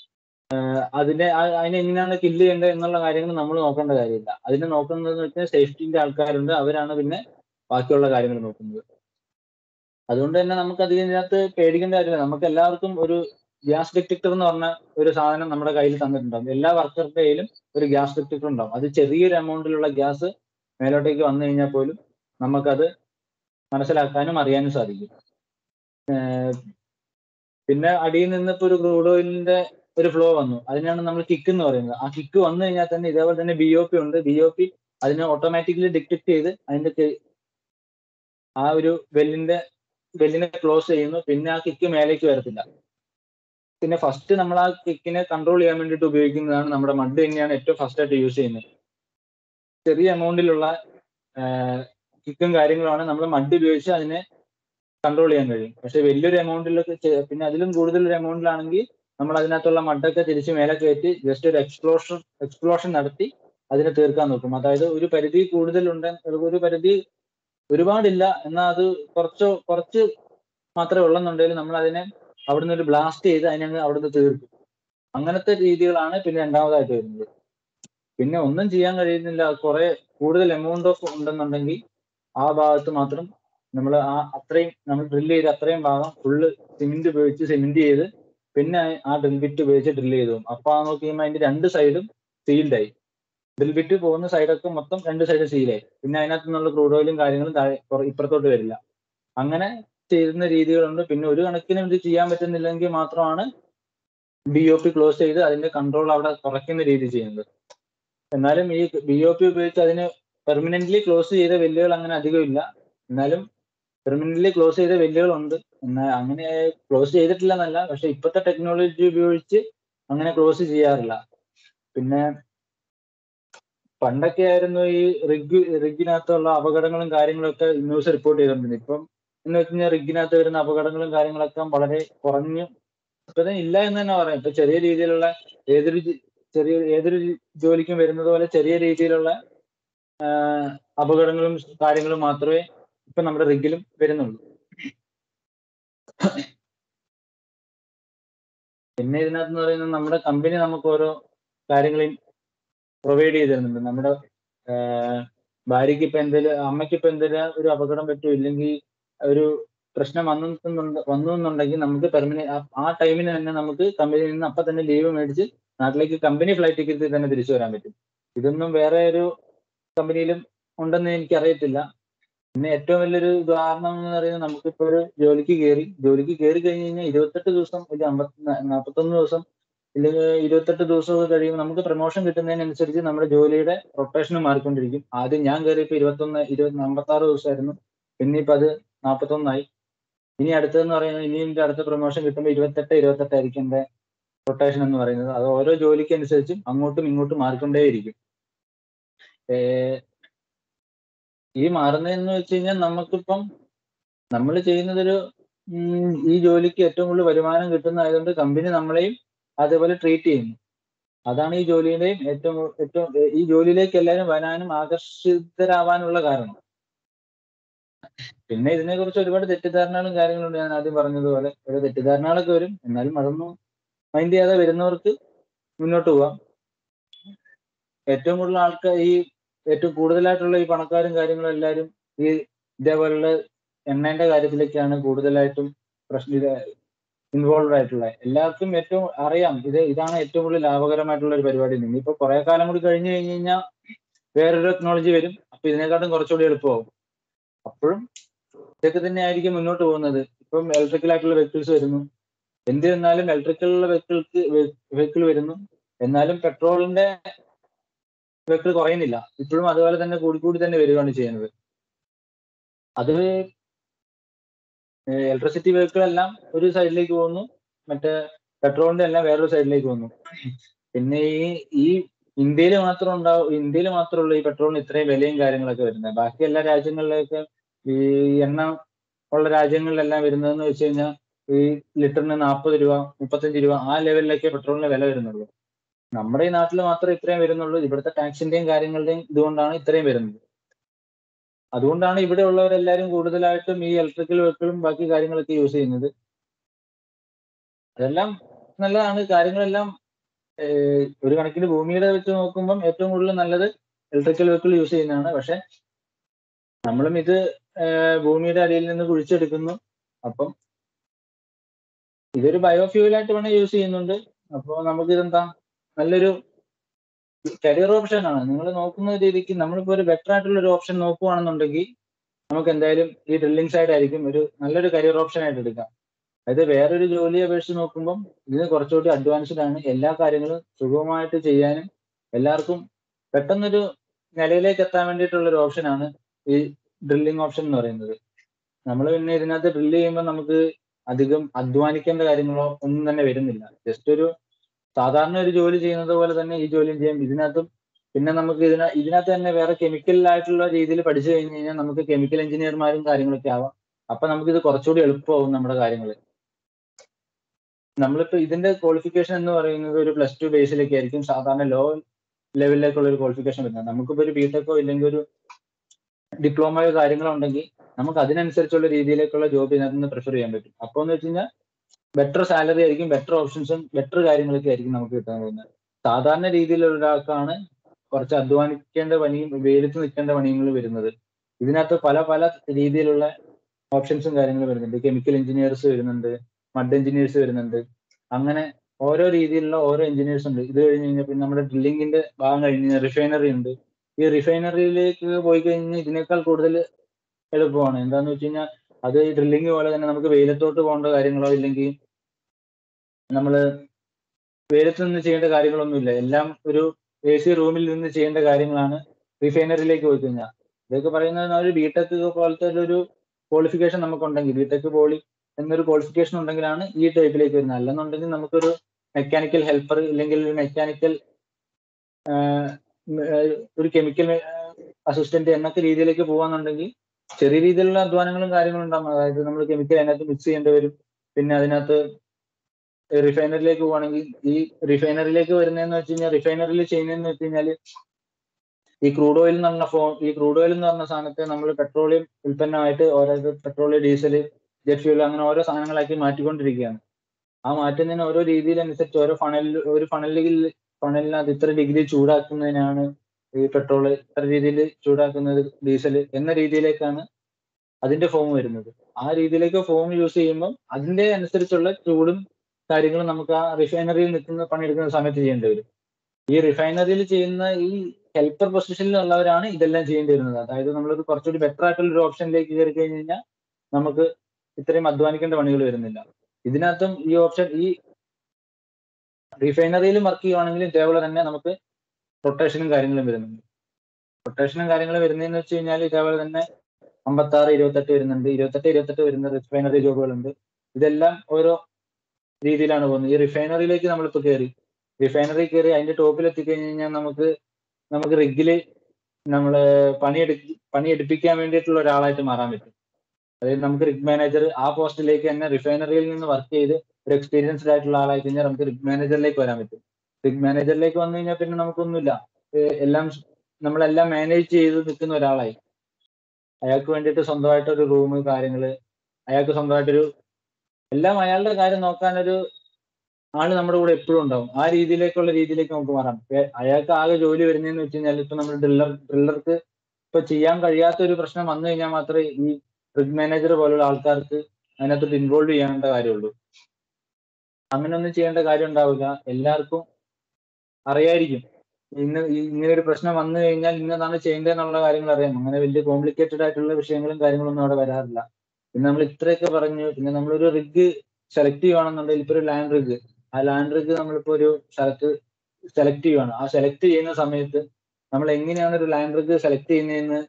അതിനെ ആ- അതിനെ എങ്ങനെയാണ് കില്ല് ചെയ്യേണ്ടത് എന്നുള്ള കാര്യങ്ങൾ നമ്മൾ നോക്കേണ്ട കാര്യമില്ല അതിനെ നോക്കുന്നതെന്ന് വെച്ചാൽ സേഫ്റ്റിന്റെ ആൾക്കാരുണ്ട് അവരാണ് പിന്നെ ബാക്കിയുള്ള കാര്യങ്ങൾ നോക്കുന്നത് അതുകൊണ്ട് തന്നെ നമുക്ക് അധികം ഇതിനകത്ത് പേടിക്കേണ്ട കാര്യമില്ല നമുക്ക് എല്ലാവർക്കും ഒരു ഗ്യാസ് ഡിറ്റക്ടർ എന്ന് പറഞ്ഞ ഒരു സാധനം നമ്മുടെ കയ്യിൽ തന്നിട്ടുണ്ടാവും എല്ലാ വർക്കറുടെ കയ്യിലും ഒരു ഗ്യാസ് ഡിറ്റക്ടർ ഉണ്ടാവും അത് ചെറിയൊരു എമൗണ്ടിലുള്ള ഗ്യാസ് മേലോട്ടേക്ക് വന്നു കഴിഞ്ഞാൽ പോലും നമുക്കത് മനസ്സിലാക്കാനും അറിയാനും സാധിക്കും ഏർ പിന്നെ അടിയിൽ നിന്ന് ഇപ്പൊ ഒരു ക്രൂഡ് ഓയിലിന്റെ ഒരു ഫ്ലോ വന്നു അതിനാണ് നമ്മൾ കിക്ക് എന്ന് പറയുന്നത് ആ കിക്ക് വന്നു കഴിഞ്ഞാൽ തന്നെ ഇതേപോലെ തന്നെ ബി ഒ പി ഉണ്ട് ബി ഒ പി അതിനെ ഓട്ടോമാറ്റിക്കലി ഡിറ്റക്ട് ചെയ്ത് അതിന്റെ കെ- ആ ഒരു വെല്ലിന്റെ വെല്ലിനെ ക്ലോസ് ചെയ്യുന്നു പിന്നെ ആ കിക്ക് മേലേക്ക് വരത്തില്ല പിന്നെ ഫസ്റ്റ് നമ്മൾ ആ കിക്കിനെ കൺട്രോൾ ചെയ്യാൻ വേണ്ടിയിട്ട് ഉപയോഗിക്കുന്നതാണ് നമ്മുടെ മഡ് തന്നെയാണ് ഏറ്റവും ഫസ്റ്റ് ആയിട്ട് യൂസ് ചെയ്യുന്നത് ചെറിയ എമൗണ്ടിലുള്ള കിക്കും കാര്യങ്ങളുമാണ് നമ്മൾ മഡ് ഉപയോഗിച്ച് അതിനെ കൺട്രോൾ ചെയ്യാൻ കഴിയും പക്ഷെ വലിയൊരു എമൗണ്ടിലൊക്കെ ചെ- പിന്നെ അതിലും കൂടുതൽ ഒരു എമൗണ്ടിലാണെങ്കിൽ നമ്മൾ അതിനകത്തുള്ള മഡൊക്കെ തിരിച്ച് മേലെ കയറ്റി ജസ്റ്റ് ഒരു എക്സ്പ്ലോഷൻ എക്സ്പ്ലോഷൻ നടത്തി അതിനെ തീർക്കാൻ നോക്കും അതായത് ഒരു പരിധി കൂടുതലുണ്ട് ഒരു പരിധി ഒരുപാടില്ല എന്നാൽ അത് കുറച്ച് കുറച്ച് മാത്രമേ ഉള്ളെന്നുണ്ടെങ്കിൽ നമ്മൾ അതിനെ അവിടുന്ന് ഒരു ബ്ലാസ്റ്റ് ചെയ്ത് അതിനെ അങ്ങ് അവിടുന്ന് തീർക്കും അങ്ങനത്തെ രീതികളാണ് പിന്നെ രണ്ടാമതായിട്ട് വരുന്നത് പിന്നെ ഒന്നും ചെയ്യാൻ കഴിയുന്നില്ല കുറെ കൂടുതൽ എമൗണ്ട് ഓഫ് ഉണ്ടെന്നുണ്ടെങ്കിൽ ആ ഭാഗത്ത് മാത്രം നമ്മൾ ആ അത്രയും നമ്മൾ ഡ്രിൽ ചെയ്ത് അത്രയും ഭാഗം ഫുള്ള് സിമെന്റ് ഉപയോഗിച്ച് സിമെന്റ് ചെയ്ത് പിന്നെ ആ ഡ്രിൽ ബിറ്റ് ഉപയോഗിച്ച് ഡ്രിൽ ചെയ്തു പോകും അപ്പൊ ആ നോക്കി കഴിയുമ്പോൾ അതിന്റെ രണ്ട് സൈഡും സീൽഡായി ഡ്രിൽ ബിറ്റ് പോകുന്ന സൈഡൊക്കെ മൊത്തം രണ്ട് സൈഡ് സീലായി പിന്നെ അതിനകത്ത് നിന്നുള്ള ക്രൂഡ് ഓയിലും കാര്യങ്ങളും താഴെ പുറ- ഇപ്പുറത്തോട്ട് വരില്ല അങ്ങനെ ചെയ്യുന്ന രീതികളുണ്ട് പിന്നെ ഒരു കണക്കിന് ഇത് ചെയ്യാൻ പറ്റുന്നില്ലെങ്കിൽ മാത്രമാണ് ബി ഒ പി ക്ലോസ് ചെയ്ത് അതിന്റെ കൺട്രോൾ അവിടെ കുറയ്ക്കുന്ന രീതി ചെയ്യുന്നത് എന്നാലും ഈ ബി ഒ പി ഉപയോഗിച്ച് അതിന് പെർമനന്റ്ലി ക്ലോസ് ചെയ്ത വെല്ലുകൾ അങ്ങനെ അധികം ഇല്ല എന്നാലും പെർമനന്റ്ലി ക്ലോസ് ചെയ്ത വെല്ലുകളുണ്ട് എന്നാൽ അങ്ങനെ ക്ലോസ് ചെയ്തിട്ടില്ല എന്നല്ല പക്ഷെ ഇപ്പോഴത്തെ ടെക്നോളജി ഉപയോഗിച്ച് അങ്ങനെ ക്ലോസ് ചെയ്യാറില്ല പിന്നെ പണ്ടൊക്കെ ആയിരുന്നു ഈ റിഗ് റിഗിനകത്തുള്ള അപകടങ്ങളും കാര്യങ്ങളൊക്കെ ന്യൂസ് റിപ്പോർട്ട് ചെയ്തുകൊണ്ടിരുന്നത് ഇപ്പം എന്ന് വെച്ച് കഴിഞ്ഞാൽ റിഗിനകത്ത് വരുന്ന അപകടങ്ങളും കാര്യങ്ങളൊക്കെ വളരെ കുറഞ്ഞു ഇപ്പൊ ഇത് ഇല്ല എന്ന് തന്നെ പറയാം ഇപ്പൊ ചെറിയ രീതിയിലുള്ള ഏതൊരു ജി- ചെറിയ ഏതൊരു ജി- ജോലിക്കും വരുന്നത് പോലെ ചെറിയ രീതിയിലുള്ള ആഹ് അപകടങ്ങളും കാര്യങ്ങളും മാത്രമേ ഇപ്പൊ നമ്മുടെ റിഗിലും വരുന്നുള്ളൂ പിന്നെ ഇതിനകത്ത് എന്ന് പറയുന്നത് നമ്മുടെ കമ്പനി നമുക്ക് ഓരോ കാര്യങ്ങളെയും പ്രൊവൈഡ് ചെയ്ത് തരുന്നുണ്ട് നമ്മുടെ ആഹ് ഭാര്യയ്ക്ക് ഇപ്പൊ എന്തെങ്കിലും അമ്മയ്ക്ക് ഇപ്പൊ എന്തെങ്കിലും ഒരു അപകടം പറ്റുമോ ഇല്ലെങ്കിൽ ഒരു പ്രശ്നം വന്നിട്ടുണ്ട് വന്നു എന്നുണ്ടെങ്കിൽ നമുക്ക് പെർമനന്റ് ആ ടൈമിന് തന്നെ നമുക്ക് കമ്പനിയിൽ നിന്ന് അപ്പൊ തന്നെ ലീവ് മേടിച്ച് നാട്ടിലേക്ക് കമ്പനി ഫ്ലൈറ്റ് ടിക്കറ്റിൽ തന്നെ തിരിച്ചു വരാൻ പറ്റും ഇതൊന്നും വേറെ ഒരു കമ്പനിയിലും ഉണ്ടെന്ന് എനിക്ക് അറിയത്തില്ല പിന്നെ ഏറ്റവും വലിയൊരു ഉദാഹരണം എന്ന് പറയുന്നത് നമുക്കിപ്പോ ഒരു ജോലിക്ക് കയറി ജോലിക്ക് കയറി കഴിഞ്ഞ് കഴിഞ്ഞാൽ ഇരുപത്തെട്ട് ദിവസം ഒരു അമ്പത്തി നാൽപ്പത്തൊന്ന് ദിവസം ഇല്ലെങ്കിൽ ഇരുപത്തെട്ട് ദിവസമൊക്കെ കഴിയുമ്പോൾ നമുക്ക് പ്രൊമോഷൻ കിട്ടുന്നതിനനുസരിച്ച് നമ്മുടെ ജോലിയുടെ റൊട്ടേഷനും മാറിക്കൊണ്ടിരിക്കും ആദ്യം ഞാൻ കയറിയപ്പോൾ ഇരുപത്തൊന്ന് ഇരുപത്തി അമ്പത്തി ആറ് ദിവസമായിരുന്നു പിന്നെ ഇപ്പൊ അത് നാൽപ്പത്തൊന്നായി ഇനി അടുത്തതെന്ന് പറയുന്നത് ഇനി എന്റെ അടുത്ത പ്രൊമോഷൻ കിട്ടുമ്പോൾ ഇരുപത്തെട്ട് ഇരുപത്തെട്ടായിരിക്കും എന്റെ റൊട്ടേഷൻ എന്ന് പറയുന്നത് അത് ഓരോ ജോലിക്ക് അനുസരിച്ചും അങ്ങോട്ടും ഇങ്ങോട്ടും മാറിക്കൊണ്ടേയിരിക്കും ഏർ ഈ മാറുന്നതെന്ന് വെച്ച് കഴിഞ്ഞാൽ നമുക്കിപ്പം നമ്മൾ ചെയ്യുന്നതൊരു ഉം, ഈ ജോലിക്ക് ഏറ്റവും കൂടുതൽ വരുമാനം കിട്ടുന്നതായതുകൊണ്ട് കമ്പനി നമ്മളെയും അതേപോലെ ട്രീറ്റ് ചെയ്യുന്നു അതാണ് ഈ ജോലിയുടെയും ഏറ്റവും കൂ- ഏറ്റവും ഏർ ഈ ജോലിയിലേക്ക് എല്ലാവരും വരാനും ആകർഷിതരാവാനുള്ള കാരണം പിന്നെ ഇതിനെ കുറിച്ച് ഒരുപാട് തെറ്റിദ്ധാരണകളും കാര്യങ്ങളുണ്ട് ഞാൻ ആദ്യം പറഞ്ഞതുപോലെ ഓരോ തെറ്റിദ്ധാരണകളൊക്കെ വരും എന്നാലും അതൊന്നും മൈൻഡ് ചെയ്യാതെ വരുന്നവർക്ക് മുന്നോട്ട് പോവാം ഏറ്റവും കൂടുതൽ ആൾക്കാർ ഈ ഏറ്റവും കൂടുതലായിട്ടുള്ള ഈ പണക്കാരും കാര്യങ്ങളും എല്ലാവരും ഈ ഇതേപോലുള്ള എണ്ണേന്റെ കാര്യത്തിലേക്കാണ് കൂടുതലായിട്ടും പ്രശ്ന ഇൻവോൾവ് ആയിട്ടുള്ളത് എല്ലാവർക്കും ഏറ്റവും അറിയാം ഇത് ഇതാണ് ഏറ്റവും കൂടുതൽ ലാഭകരമായിട്ടുള്ള ഒരു പരിപാടി ഇനിയിപ്പോ കുറെ കാലം കൂടി കഴിഞ്ഞു കഴിഞ്ഞ് കഴിഞ്ഞാൽ വേറൊരു ടെക്നോളജി വരും അപ്പൊ ഇതിനെക്കാട്ടും കുറച്ചുകൂടി എളുപ്പമാവും അപ്പോഴും ഇതൊക്കെ തന്നെ ആയിരിക്കും മുന്നോട്ട് പോകുന്നത് ഇപ്പം ഇലക്ട്രിക്കൽ ആയിട്ടുള്ള വെഹിക്കിൾസ് വരുന്നു എന്ത് എന്നാലും ഇലക്ട്രിക്കൽ വെഹിക്കിൾക്ക് വെഹിക്കിൾ വരുന്നു എന്നാലും പെട്രോളിന്റെ വെഹിക്കിൾ കുറയുന്നില്ല ഇപ്പോഴും അതുപോലെ തന്നെ കൂടിക്കൂടി തന്നെ വരികയാണ് ചെയ്യുന്നത് അത് ഇലക്ട്രിസിറ്റി വെഹിക്കിൾ എല്ലാം ഒരു സൈഡിലേക്ക് പോകുന്നു മറ്റേ പെട്രോളിന്റെ എല്ലാം വേറൊരു സൈഡിലേക്ക് പോകുന്നു പിന്നെ ഈ ഈ ഇന്ത്യയിൽ മാത്രം ഉണ്ടാവും ഇന്ത്യയിൽ മാത്രമുള്ള ഈ പെട്രോളിന് ഇത്രയും വിലയും കാര്യങ്ങളൊക്കെ വരുന്നത് ബാക്കി എല്ലാ രാജ്യങ്ങളിലേക്ക് ഈ എണ്ണ ഉള്ള രാജ്യങ്ങളിലെല്ലാം വരുന്നതെന്ന് വെച്ച് കഴിഞ്ഞാൽ ഈ ലിറ്ററിന് നാൽപ്പത് രൂപ മുപ്പത്തഞ്ച് രൂപ ആ ലെവലിലൊക്കെ പെട്രോളിന് വില വരുന്നുള്ളൂ നമ്മുടെ ഈ നാട്ടിൽ മാത്രമേ ഇത്രയും വരുന്നുള്ളൂ ഇവിടുത്തെ ടാക്സിന്റെയും കാര്യങ്ങളുടെയും ഇതുകൊണ്ടാണ് ഇത്രയും വരുന്നത് അതുകൊണ്ടാണ് ഇവിടെ ഉള്ളവരെല്ലാരും കൂടുതലായിട്ടും ഈ ഇലക്ട്രിക്കൽ വെഹിക്കിളും ബാക്കി കാര്യങ്ങളൊക്കെ യൂസ് ചെയ്യുന്നത് അതെല്ലാം നല്ലതാണ് കാര്യങ്ങളെല്ലാം ഏഹ് ഒരു കണക്കിന് ഭൂമിയുടെ വെച്ച് നോക്കുമ്പം ഏറ്റവും കൂടുതൽ നല്ലത് ഇലക്ട്രിക്കൽ വെഹിക്കിൾ യൂസ് ചെയ്യുന്നതാണ് പക്ഷെ നമ്മളും ഇത് ഏഹ് ഭൂമിയുടെ അടിയിൽ നിന്ന് കുഴിച്ചെടുക്കുന്നു അപ്പം ഇതൊരു ബയോഫ്യൂലായിട്ട് വേണേൽ യൂസ് ചെയ്യുന്നുണ്ട് അപ്പോൾ നമുക്ക് ഇതെന്താ നല്ലൊരു കരിയർ ഓപ്ഷൻ ആണ് നിങ്ങൾ നോക്കുന്ന രീതിക്ക് നമ്മളിപ്പോ ഒരു ബെറ്റർ ആയിട്ടുള്ള ഒരു ഓപ്ഷൻ നോക്കുവാണെന്നുണ്ടെങ്കിൽ നമുക്ക് എന്തായാലും ഈ ഡ്രില്ലിംഗ് സൈഡ് ആയിരിക്കും ഒരു നല്ലൊരു കരിയർ ഓപ്ഷൻ ആയിട്ട് എടുക്കാം അതായത് വേറൊരു ജോലിയെ അപേക്ഷിച്ച് നോക്കുമ്പം ഇതിന് കുറച്ചുകൂടി അഡ്വാൻസ്ഡ് ആണ് എല്ലാ കാര്യങ്ങളും സുഗമമായിട്ട് ചെയ്യാനും എല്ലാവർക്കും പെട്ടെന്നൊരു നിലയിലേക്ക് എത്താൻ വേണ്ടിയിട്ടുള്ള ഒരു ഓപ്ഷനാണ് ഈ ഡ്രില്ലിംഗ് ഓപ്ഷൻ എന്ന് പറയുന്നത് നമ്മൾ പിന്നെ ഇതിനകത്ത് ഡ്രില്ല് ചെയ്യുമ്പോൾ നമുക്ക് അധികം അധ്വാനിക്കേണ്ട കാര്യങ്ങളോ ഒന്നും തന്നെ വരുന്നില്ല ജസ്റ്റ് ഒരു സാധാരണ ഒരു ജോലി ചെയ്യുന്നത് പോലെ തന്നെ ഈ ജോലിയും ചെയ്യാം ഇതിനകത്തും പിന്നെ നമുക്ക് ഇതിന ഇതിനകത്ത് തന്നെ വേറെ കെമിക്കൽ ആയിട്ടുള്ള രീതിയിൽ പഠിച്ചു കഴിഞ്ഞ് കഴിഞ്ഞാൽ നമുക്ക് കെമിക്കൽ എഞ്ചിനീയർമാരും കാര്യങ്ങളൊക്കെ ആവാം അപ്പൊ നമുക്ക് ഇത് കുറച്ചുകൂടി എളുപ്പമാവും നമ്മുടെ കാര്യങ്ങൾ നമ്മളിപ്പോ ഇതിന്റെ ക്വാളിഫിക്കേഷൻ എന്ന് പറയുന്നത് ഒരു പ്ലസ് ടു ബേസിലേക്ക് ആയിരിക്കും സാധാരണ ലോ ലെവലിലേക്കുള്ള ഒരു ക്വാളിഫിക്കേഷൻ വരുന്നത് നമുക്കിപ്പോ ഒരു ബിടെക്കോ ഇല്ലെങ്കിൽ ഒരു ഡിപ്ലോമയോ കാര്യങ്ങളോ ഉണ്ടെങ്കിൽ നമുക്ക് അതിനനുസരിച്ചുള്ള രീതിയിലേക്കുള്ള ജോബ് ഇതിനകത്ത് നിന്ന് പ്രിഫർ ചെയ്യാൻ പറ്റും അപ്പോൾ എന്ന് വെച്ച് കഴിഞ്ഞാൽ ബെറ്റർ സാലറി ആയിരിക്കും ബെറ്റർ ഓപ്ഷൻസും ബെറ്റർ കാര്യങ്ങളൊക്കെ ആയിരിക്കും നമുക്ക് കിട്ടാൻ പോകുന്നത് സാധാരണ രീതിയിലുള്ള ഒരാൾക്കാണ് കുറച്ച് അധ്വാനിക്കേണ്ട പണിയും വെയിലത്ത് നിൽക്കേണ്ട പണികൾ വരുന്നത് ഇതിനകത്ത് പല പല രീതിയിലുള്ള ഓപ്ഷൻസും കാര്യങ്ങളും വരുന്നുണ്ട് കെമിക്കൽ എഞ്ചിനീയേഴ്സ് വരുന്നുണ്ട് മഡ് എഞ്ചിനീയേഴ്സ് വരുന്നുണ്ട് അങ്ങനെ ഓരോ രീതിയിലുള്ള ഓരോ എഞ്ചിനീയേഴ്സ് ഉണ്ട് ഇത് കഴിഞ്ഞ് കഴിഞ്ഞാൽ പിന്നെ നമ്മുടെ ഡ്രില്ലിങ്ങിന്റെ ഭാഗം കഴിഞ്ഞ് കഴിഞ്ഞാൽ റിഫൈനറി ഉണ്ട് ഈ റിഫൈനറിയിലേക്ക് പോയി കഴിഞ്ഞാൽ ഇതിനേക്കാൾ കൂടുതൽ എളുപ്പമാണ് എന്താന്ന് വെച്ച് കഴിഞ്ഞാൽ അത് ഈ ഡ്രില്ലിങ് പോലെ തന്നെ നമുക്ക് വെയിലത്തോട്ട് പോകേണ്ട കാര്യങ്ങളോ ഇല്ലെങ്കിൽ നമ്മൾ വെയിലത്ത് നിന്ന് ചെയ്യേണ്ട കാര്യങ്ങളൊന്നുമില്ല എല്ലാം ഒരു എ സി റൂമിൽ നിന്ന് ചെയ്യേണ്ട കാര്യങ്ങളാണ് റിഫൈനറിയിലേക്ക് പോയി കഴിഞ്ഞാൽ ഇതൊക്കെ പറയുന്നത് ഒരു ബിടെക് പോലത്തെ ഒരു ക്വാളിഫിക്കേഷൻ നമുക്കുണ്ടെങ്കിൽ ബിടെക് പോളി എന്നൊരു ക്വാളിഫിക്കേഷൻ ഉണ്ടെങ്കിലാണ് ഈ ടൈപ്പിലേക്ക് വരുന്നത് അല്ലെന്നുണ്ടെങ്കിൽ നമുക്കൊരു മെക്കാനിക്കൽ ഹെൽപ്പർ ഇല്ലെങ്കിൽ ഒരു മെക്കാനിക്കൽ ഒരു കെമിക്കൽ അസിസ്റ്റന്റ് എന്നൊക്കെ രീതിയിലേക്ക് പോകാന്നുണ്ടെങ്കിൽ ചെറിയ രീതിയിലുള്ള അധ്വാനങ്ങളും കാര്യങ്ങളും ഉണ്ടാകും അതായത് നമ്മൾ കെമിക്കൽ അതിനകത്ത് മിക്സ് ചെയ്യേണ്ടി വരും പിന്നെ അതിനകത്ത് റിഫൈനറിലേക്ക് പോവാണെങ്കിൽ ഈ റിഫൈനറിലേക്ക് വരുന്നതെന്ന് വെച്ച് കഴിഞ്ഞാൽ റിഫൈനറിയിൽ ചെയ്യുന്നതെന്ന് വെച്ച് കഴിഞ്ഞാൽ ഈ ക്രൂഡ് ഓയിൽ എന്ന് പറഞ്ഞ ഫോ ഈ ക്രൂഡ് ഓയിൽ എന്ന് പറഞ്ഞ സാധനത്തെ നമ്മൾ പെട്രോളിയം ഉൽപ്പന്നമായിട്ട് ഓരോ പെട്രോൾ ഡീസൽ ജെറ്റ് ഫ്യൂൽ അങ്ങനെ ഓരോ സാധനങ്ങളാക്കി മാറ്റിക്കൊണ്ടിരിക്കുകയാണ് ആ മാറ്റുന്നതിന് ഓരോ രീതിയിലനുസരിച്ച് ഓരോ ഫണലിൽ ഒരു ഫണലിൽ ഫണലിനകത്ത് ഇത്ര ഡിഗ്രി ചൂടാക്കുന്നതിനാണ് ഈ പെട്രോൾ ഇത്ര രീതിയിൽ ചൂടാക്കുന്നത് ഡീസൽ എന്ന രീതിയിലേക്കാണ് അതിന്റെ ഫോം വരുന്നത് ആ രീതിയിലേക്ക് ഫോം യൂസ് ചെയ്യുമ്പോൾ അതിന്റെ അനുസരിച്ചുള്ള ചൂടും കാര്യങ്ങളും നമുക്ക് ആ റിഫൈനറിയിൽ നിൽക്കുന്ന പണിയെടുക്കുന്ന സമയത്ത് ചെയ്യേണ്ടി വരും ഈ റിഫൈനറിയിൽ ചെയ്യുന്ന ഈ ഹെൽപ്പർ പൊസിഷനിലുള്ളവരാണ് ഇതെല്ലാം ചെയ്യേണ്ടി വരുന്നത് അതായത് നമ്മളൊരു കുറച്ചുകൂടി ബെറ്റർ ആയിട്ടുള്ള ഒരു ഓപ്ഷനിലേക്ക് കയറി കഴിഞ്ഞ് കഴിഞ്ഞാൽ നമുക്ക് ഇത്രയും അധ്വാനിക്കേണ്ട പണികൾ വരുന്നില്ല ഇതിനകത്തും ഈ ഓപ്ഷൻ ഈ റിഫൈനറിയിലും വർക്ക് ചെയ്യുവാണെങ്കിലും ഇതേപോലെ തന്നെ നമുക്ക് റൊട്ടേഷനും കാര്യങ്ങളും വരുന്നുണ്ട് റൊട്ടേഷനും കാര്യങ്ങളും വരുന്നതെന്ന് വെച്ച് കഴിഞ്ഞാൽ ഇതേപോലെ തന്നെ അമ്പത്തി ആറ് ഇരുപത്തെട്ട് വരുന്നുണ്ട് ഇരുപത്തെട്ട് ഇരുപത്തെട്ട് വരുന്ന റിഫൈനറി ജോബുകളുണ്ട് ഇതെല്ലാം ഓരോ രീതിയിലാണ് പോകുന്നത് ഈ റിഫൈനറിയിലേക്ക് നമ്മളിപ്പോൾ കയറി റിഫൈനറി കയറി അതിന്റെ ടോപ്പിൽ എത്തിക്കഴിഞ്ഞ് കഴിഞ്ഞാൽ നമുക്ക് നമുക്ക് റിഗില് നമ്മള് പണിയെടു പണിയെടുപ്പിക്കാൻ വേണ്ടിയിട്ടുള്ള ഒരാളായിട്ട് മാറാൻ പറ്റും അതായത് നമുക്ക് റിഗ് മാനേജർ ആ പോസ്റ്റിലേക്ക് തന്നെ റിഫൈനറിയിൽ നിന്ന് വർക്ക് ചെയ്ത് ഒരു എക്സ്പീരിയൻസ്ഡ് ആയിട്ടുള്ള ആളായി കഴിഞ്ഞാൽ നമുക്ക് റിഗ് മാനേജറിലേക്ക് വരാൻ പറ്റും റിഗ് മാനേജറിലേക്ക് വന്നു കഴിഞ്ഞാൽ പിന്നെ നമുക്കൊന്നുമില്ല എല്ലാം നമ്മളെല്ലാം മാനേജ് ചെയ്ത് നിൽക്കുന്ന ഒരാളായി അയാൾക്ക് വേണ്ടിയിട്ട് സ്വന്തമായിട്ട് ഒരു റൂം കാര്യങ്ങള് അയാൾക്ക് സ്വന്തമായിട്ടൊരു എല്ലാം അയാളുടെ കാര്യം നോക്കാനൊരു ആള് നമ്മുടെ കൂടെ എപ്പോഴും ഉണ്ടാവും ആ രീതിയിലേക്കുള്ള രീതിയിലേക്ക് നമുക്ക് മാറാം അയാൾക്ക് ആകെ ജോലി വരുന്നതെന്ന് വെച്ച് കഴിഞ്ഞാൽ ഇപ്പൊ നമ്മൾ ഡ്രില്ലർ ഡ്രില്ലർക്ക് ഇപ്പൊ ചെയ്യാൻ കഴിയാത്ത ഒരു പ്രശ്നം വന്നു കഴിഞ്ഞാൽ മാത്രമേ ഈ റിഗ് മാനേജർ പോലുള്ള ആൾക്കാർക്ക് അതിനകത്തോട്ട് ഇൻവോൾവ് ചെയ്യേണ്ട കാര്യമുള്ളൂ അങ്ങനെ ഒന്നും ചെയ്യേണ്ട കാര്യം ഉണ്ടാവില്ല എല്ലാവർക്കും അറിയായിരിക്കും ഇന്ന് ഇങ്ങനെ ഒരു പ്രശ്നം വന്നു കഴിഞ്ഞാൽ ഇന്നതാണ് ചെയ്യേണ്ടതെന്നുള്ള കാര്യങ്ങൾ അറിയാം അങ്ങനെ വലിയ കോംപ്ലിക്കേറ്റഡ് ആയിട്ടുള്ള വിഷയങ്ങളും കാര്യങ്ങളൊന്നും അവിടെ വരാറില്ല പിന്നെ നമ്മൾ ഇത്രയൊക്കെ പറഞ്ഞു പിന്നെ നമ്മളൊരു റിഗ് സെലക്ട് ചെയ്യുവാണെന്നുണ്ടെങ്കിൽ ഇപ്പൊ ഒരു ലാൻഡ് റിഗ് ആ ലാൻഡ് റിഗ് നമ്മളിപ്പോ ഒരു സ്ഥലത്ത് സെലക്ട് ചെയ്യുവാണ് ആ സെലക്ട് ചെയ്യുന്ന സമയത്ത് നമ്മൾ എങ്ങനെയാണ് ഒരു ലാൻഡ് റിഗ് സെലക്ട് ചെയ്യുന്നതെന്ന്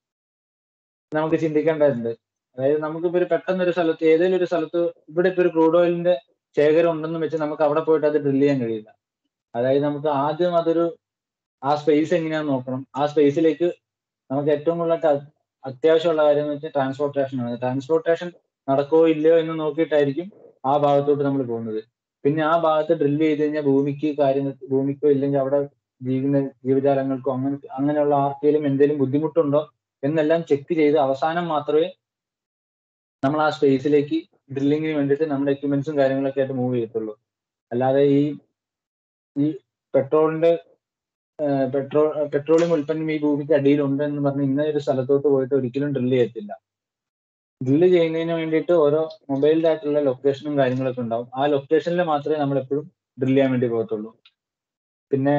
നമുക്ക് ചിന്തിക്കേണ്ടതുണ്ട് അതായത് നമുക്കിപ്പോ ഒരു പെട്ടെന്ന് ഒരു സ്ഥലത്ത് ഏതെങ്കിലും ഒരു സ്ഥലത്ത് ഇവിടെ ഇപ്പൊ ഒരു ക്രൂഡ് ഓയിലിന്റെ ശേഖരം ഉണ്ടെന്ന് വെച്ച് നമുക്ക് അവിടെ പോയിട്ട് അത് ഡ്രിൽ ചെയ്യാൻ കഴിയില്ല അതായത് നമുക്ക് ആദ്യം അതൊരു ആ സ്പേസ് എങ്ങനെയാന്ന് നോക്കണം ആ സ്പേസിലേക്ക് നമുക്ക് ഏറ്റവും കൂടുതൽ അത്യാവശ്യമുള്ള കാര്യം എന്ന് വെച്ചാൽ ട്രാൻസ്പോർട്ടേഷൻ ആണ് ട്രാൻസ്പോർട്ടേഷൻ നടക്കോ ഇല്ലയോ എന്ന് നോക്കിയിട്ടായിരിക്കും ആ ഭാഗത്തോട്ട് നമ്മൾ പോകുന്നത് പിന്നെ ആ ഭാഗത്ത് ഡ്രില്ല് ചെയ്ത് കഴിഞ്ഞാൽ ഭൂമിക്ക് കാര്യങ്ങൾ ഭൂമിക്കോ ഇല്ലെങ്കിൽ അവിടെ ജീവിക്കുന്ന ജീവജാലങ്ങൾക്കോ അങ്ങനെ അങ്ങനെയുള്ള ആർക്കെങ്കിലും എന്തെങ്കിലും ബുദ്ധിമുട്ടുണ്ടോ എന്നെല്ലാം ചെക്ക് ചെയ്ത് അവസാനം മാത്രമേ നമ്മൾ ആ സ്പേസിലേക്ക് ഡ്രില്ലിങ്ങിന് വേണ്ടിയിട്ട് നമ്മുടെ എക്യുപ്മെന്റ്സും കാര്യങ്ങളൊക്കെ ആയിട്ട് മൂവ് ചെയ്യത്തുള്ളൂ അല്ലാതെ ഈ ഈ പെട്രോളിന്റെ പെട്രോൾ പെട്രോളിയം ഉൽപ്പന്നം ഈ ഭൂമിക്ക് അടിയിലുണ്ട് എന്ന് പറഞ്ഞ് ഇന്ന ഒരു സ്ഥലത്തോട്ട് പോയിട്ട് ഒരിക്കലും ഡ്രില്ല് ചെയ്യത്തില്ല ഡ്രില്ല് ചെയ്യുന്നതിന് വേണ്ടിയിട്ട് ഓരോ മൊബൈലിൻ്റെ ആയിട്ടുള്ള ലൊക്കേഷനും കാര്യങ്ങളൊക്കെ ഉണ്ടാവും ആ ലൊക്കേഷനിൽ മാത്രമേ നമ്മൾ എപ്പോഴും ഡ്രില്ല് ചെയ്യാൻ വേണ്ടി പോകത്തുള്ളൂ പിന്നെ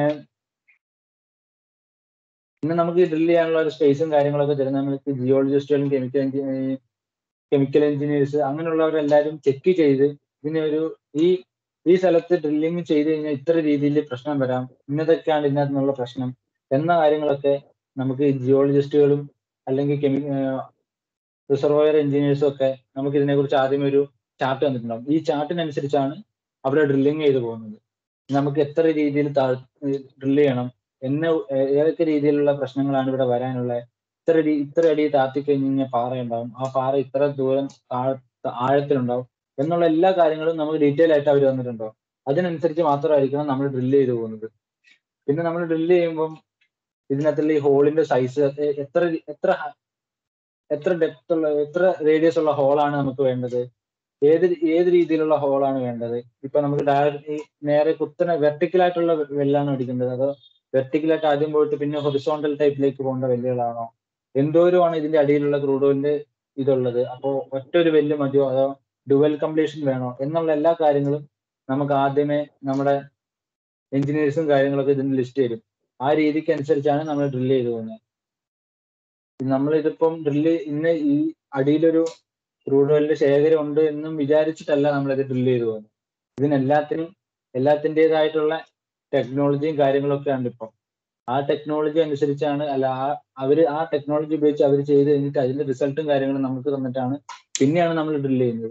പിന്നെ നമുക്ക് ഡ്രില്ല് ചെയ്യാനുള്ള ഒരു സ്പേസും കാര്യങ്ങളൊക്കെ തരുന്ന നമുക്ക് ജിയോളജിസ്റ്റുകളും കെമിക്കൽ കെമിക്കൽ എഞ്ചിനീയേഴ്സ് അങ്ങനെയുള്ളവരെല്ലാവരും ചെക്ക് ചെയ്ത് ഇതിനെ ഒരു ഈ ഈ സ്ഥലത്ത് ഡ്രില്ലിങ് ചെയ്ത് കഴിഞ്ഞാൽ ഇത്ര രീതിയിൽ പ്രശ്നം വരാം ഇന്നതൊക്കെയാണ് ഇതിനകത്ത് നിന്നുള്ള പ്രശ്നം എന്ന കാര്യങ്ങളൊക്കെ നമുക്ക് ജിയോളജിസ്റ്റുകളും അല്ലെങ്കിൽ കെമി റിസർവോയർ എഞ്ചിനീയേഴ്സും ഒക്കെ നമുക്ക് ഇതിനെക്കുറിച്ച് ആദ്യം ഒരു ചാർട്ട് തന്നിട്ടുണ്ടാവും ഈ ചാർട്ടിനനുസരിച്ചാണ് അവിടെ ഡ്രില്ലിങ് ചെയ്ത് പോകുന്നത് നമുക്ക് എത്ര രീതിയിൽ ഡ്രില്ല് ചെയ്യണം എന്ന ഏതൊക്കെ രീതിയിലുള്ള പ്രശ്നങ്ങളാണ് ഇവിടെ വരാനുള്ളത് ഇത്ര അടി ഇത്ര അടി താത്തി കഴിഞ്ഞ് കഴിഞ്ഞാൽ പാറ ഉണ്ടാവും ആ പാറ ഇത്ര ദൂരം ആഴത്തിലുണ്ടാവും എന്നുള്ള എല്ലാ കാര്യങ്ങളും നമുക്ക് ഡീറ്റെയിൽ ആയിട്ട് അവർ തന്നിട്ടുണ്ടാവും അതിനനുസരിച്ച് മാത്രമായിരിക്കണം നമ്മൾ ഡ്രില്ല് ചെയ്ത് പോകുന്നത് പിന്നെ നമ്മൾ ഡ്രില്ല് ചെയ്യുമ്പം ഇതിനകത്തുള്ള ഈ ഹോളിന്റെ സൈസ് എത്ര എത്ര എത്ര ഡെപ്ത് ഉള്ള എത്ര റേഡിയസ് ഉള്ള ഹോളാണ് നമുക്ക് വേണ്ടത് ഏത് ഏത് രീതിയിലുള്ള ഹോളാണ് വേണ്ടത് ഇപ്പൊ നമുക്ക് ഡയറക്റ്റ് നേരെ കുത്തനെ വെർട്ടിക്കൽ ആയിട്ടുള്ള വെല്ലാണ് അടിക്കേണ്ടത് അതോ വെർട്ടിക്കലായിട്ട് ആദ്യം പോയിട്ട് പിന്നെ ഹൊറിസോണ്ടൽ ടൈപ്പിലേക്ക് പോകേണ്ട വെല്ലുകളാണോ എന്തോരമാണ് ഇതിന്റെ അടിയിലുള്ള ക്രൂഡ് ഓയിലിന്റെ ഇതുള്ളത് അപ്പോൾ ഒറ്റ ഒരു വെല്ല് മതിയോ അതോ ഡുവൽ കംപ്ലീഷൻ വേണോ എന്നുള്ള എല്ലാ കാര്യങ്ങളും നമുക്ക് ആദ്യമേ നമ്മുടെ എഞ്ചിനീയേഴ്സും കാര്യങ്ങളൊക്കെ ഇതിന് ലിസ്റ്റ് തരും ആ രീതിക്ക് അനുസരിച്ചാണ് നമ്മൾ ഡ്രില്ല് ചെയ്ത് പോകുന്നത് നമ്മളിതിപ്പം ഡ്രില്ല് ഇന്ന് ഈ അടിയിലൊരു ക്രൂഡ് ഓയിലിന്റെ ശേഖരം ഉണ്ട് എന്നും വിചാരിച്ചിട്ടല്ല നമ്മളിത് ഡ്രില്ല് ചെയ്ത് പോകുന്നത് ഇതിനെല്ലാത്തിനും എല്ലാത്തിൻ്റെതായിട്ടുള്ള ടെക്നോളജിയും കാര്യങ്ങളൊക്കെ ഉണ്ട് ഇപ്പം ആ ടെക്നോളജി അനുസരിച്ചാണ് അല്ല ആ അവർ ആ ടെക്നോളജി ഉപയോഗിച്ച് അവർ ചെയ്ത് കഴിഞ്ഞിട്ട് അതിന്റെ റിസൾട്ടും കാര്യങ്ങളും നമുക്ക് തന്നിട്ടാണ് പിന്നെയാണ് നമ്മൾ ഡ്രില്ല് ചെയ്യുന്നത്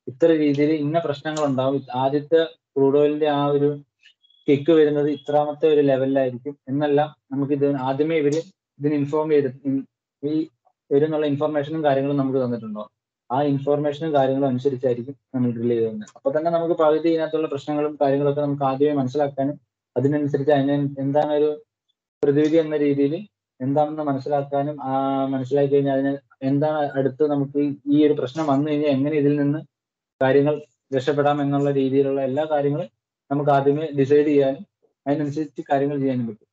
ഇത്ര രീതിയിൽ ഇന്ന പ്രശ്നങ്ങൾ ഉണ്ടാവും ആദ്യത്തെ ക്രൂഡ് ഓയിലിന്റെ ആ ഒരു കിക്ക് വരുന്നത് ഇത്രാമത്തെ ഒരു ലെവലിലായിരിക്കും എന്നെല്ലാം നമുക്ക് ഇത് ആദ്യമേ ഇവര് ഇതിന് ഇൻഫോം ചെയ്ത് ഈ വരുന്നുള്ള ഇൻഫർമേഷനും കാര്യങ്ങളും നമുക്ക് തന്നിട്ടുണ്ടോ ആ ഇൻഫോർമേഷനും കാര്യങ്ങളും അനുസരിച്ചായിരിക്കും നമ്മൾ ഡ്രിൽ ചെയ്തത് അപ്പൊ തന്നെ നമുക്ക് പകുതി ഇതിനകത്തുള്ള പ്രശ്നങ്ങളും കാര്യങ്ങളൊക്കെ നമുക്ക് ആദ്യമേ മനസ്സിലാക്കാനും അതിനനുസരിച്ച് അതിന് എന്താണ് ഒരു പ്രതിവിധി എന്ന രീതിയിൽ എന്താണെന്ന് മനസ്സിലാക്കാനും ആ മനസ്സിലാക്കി കഴിഞ്ഞാൽ അതിന് എന്താണ് അടുത്ത് നമുക്ക് ഈ ഒരു പ്രശ്നം വന്നു കഴിഞ്ഞാൽ എങ്ങനെ ഇതിൽ നിന്ന് കാര്യങ്ങൾ രക്ഷപ്പെടാം എന്നുള്ള രീതിയിലുള്ള എല്ലാ കാര്യങ്ങളും നമുക്ക് ആദ്യമേ ഡിസൈഡ് ചെയ്യാനും അതിനനുസരിച്ച് കാര്യങ്ങൾ ചെയ്യാനും പറ്റും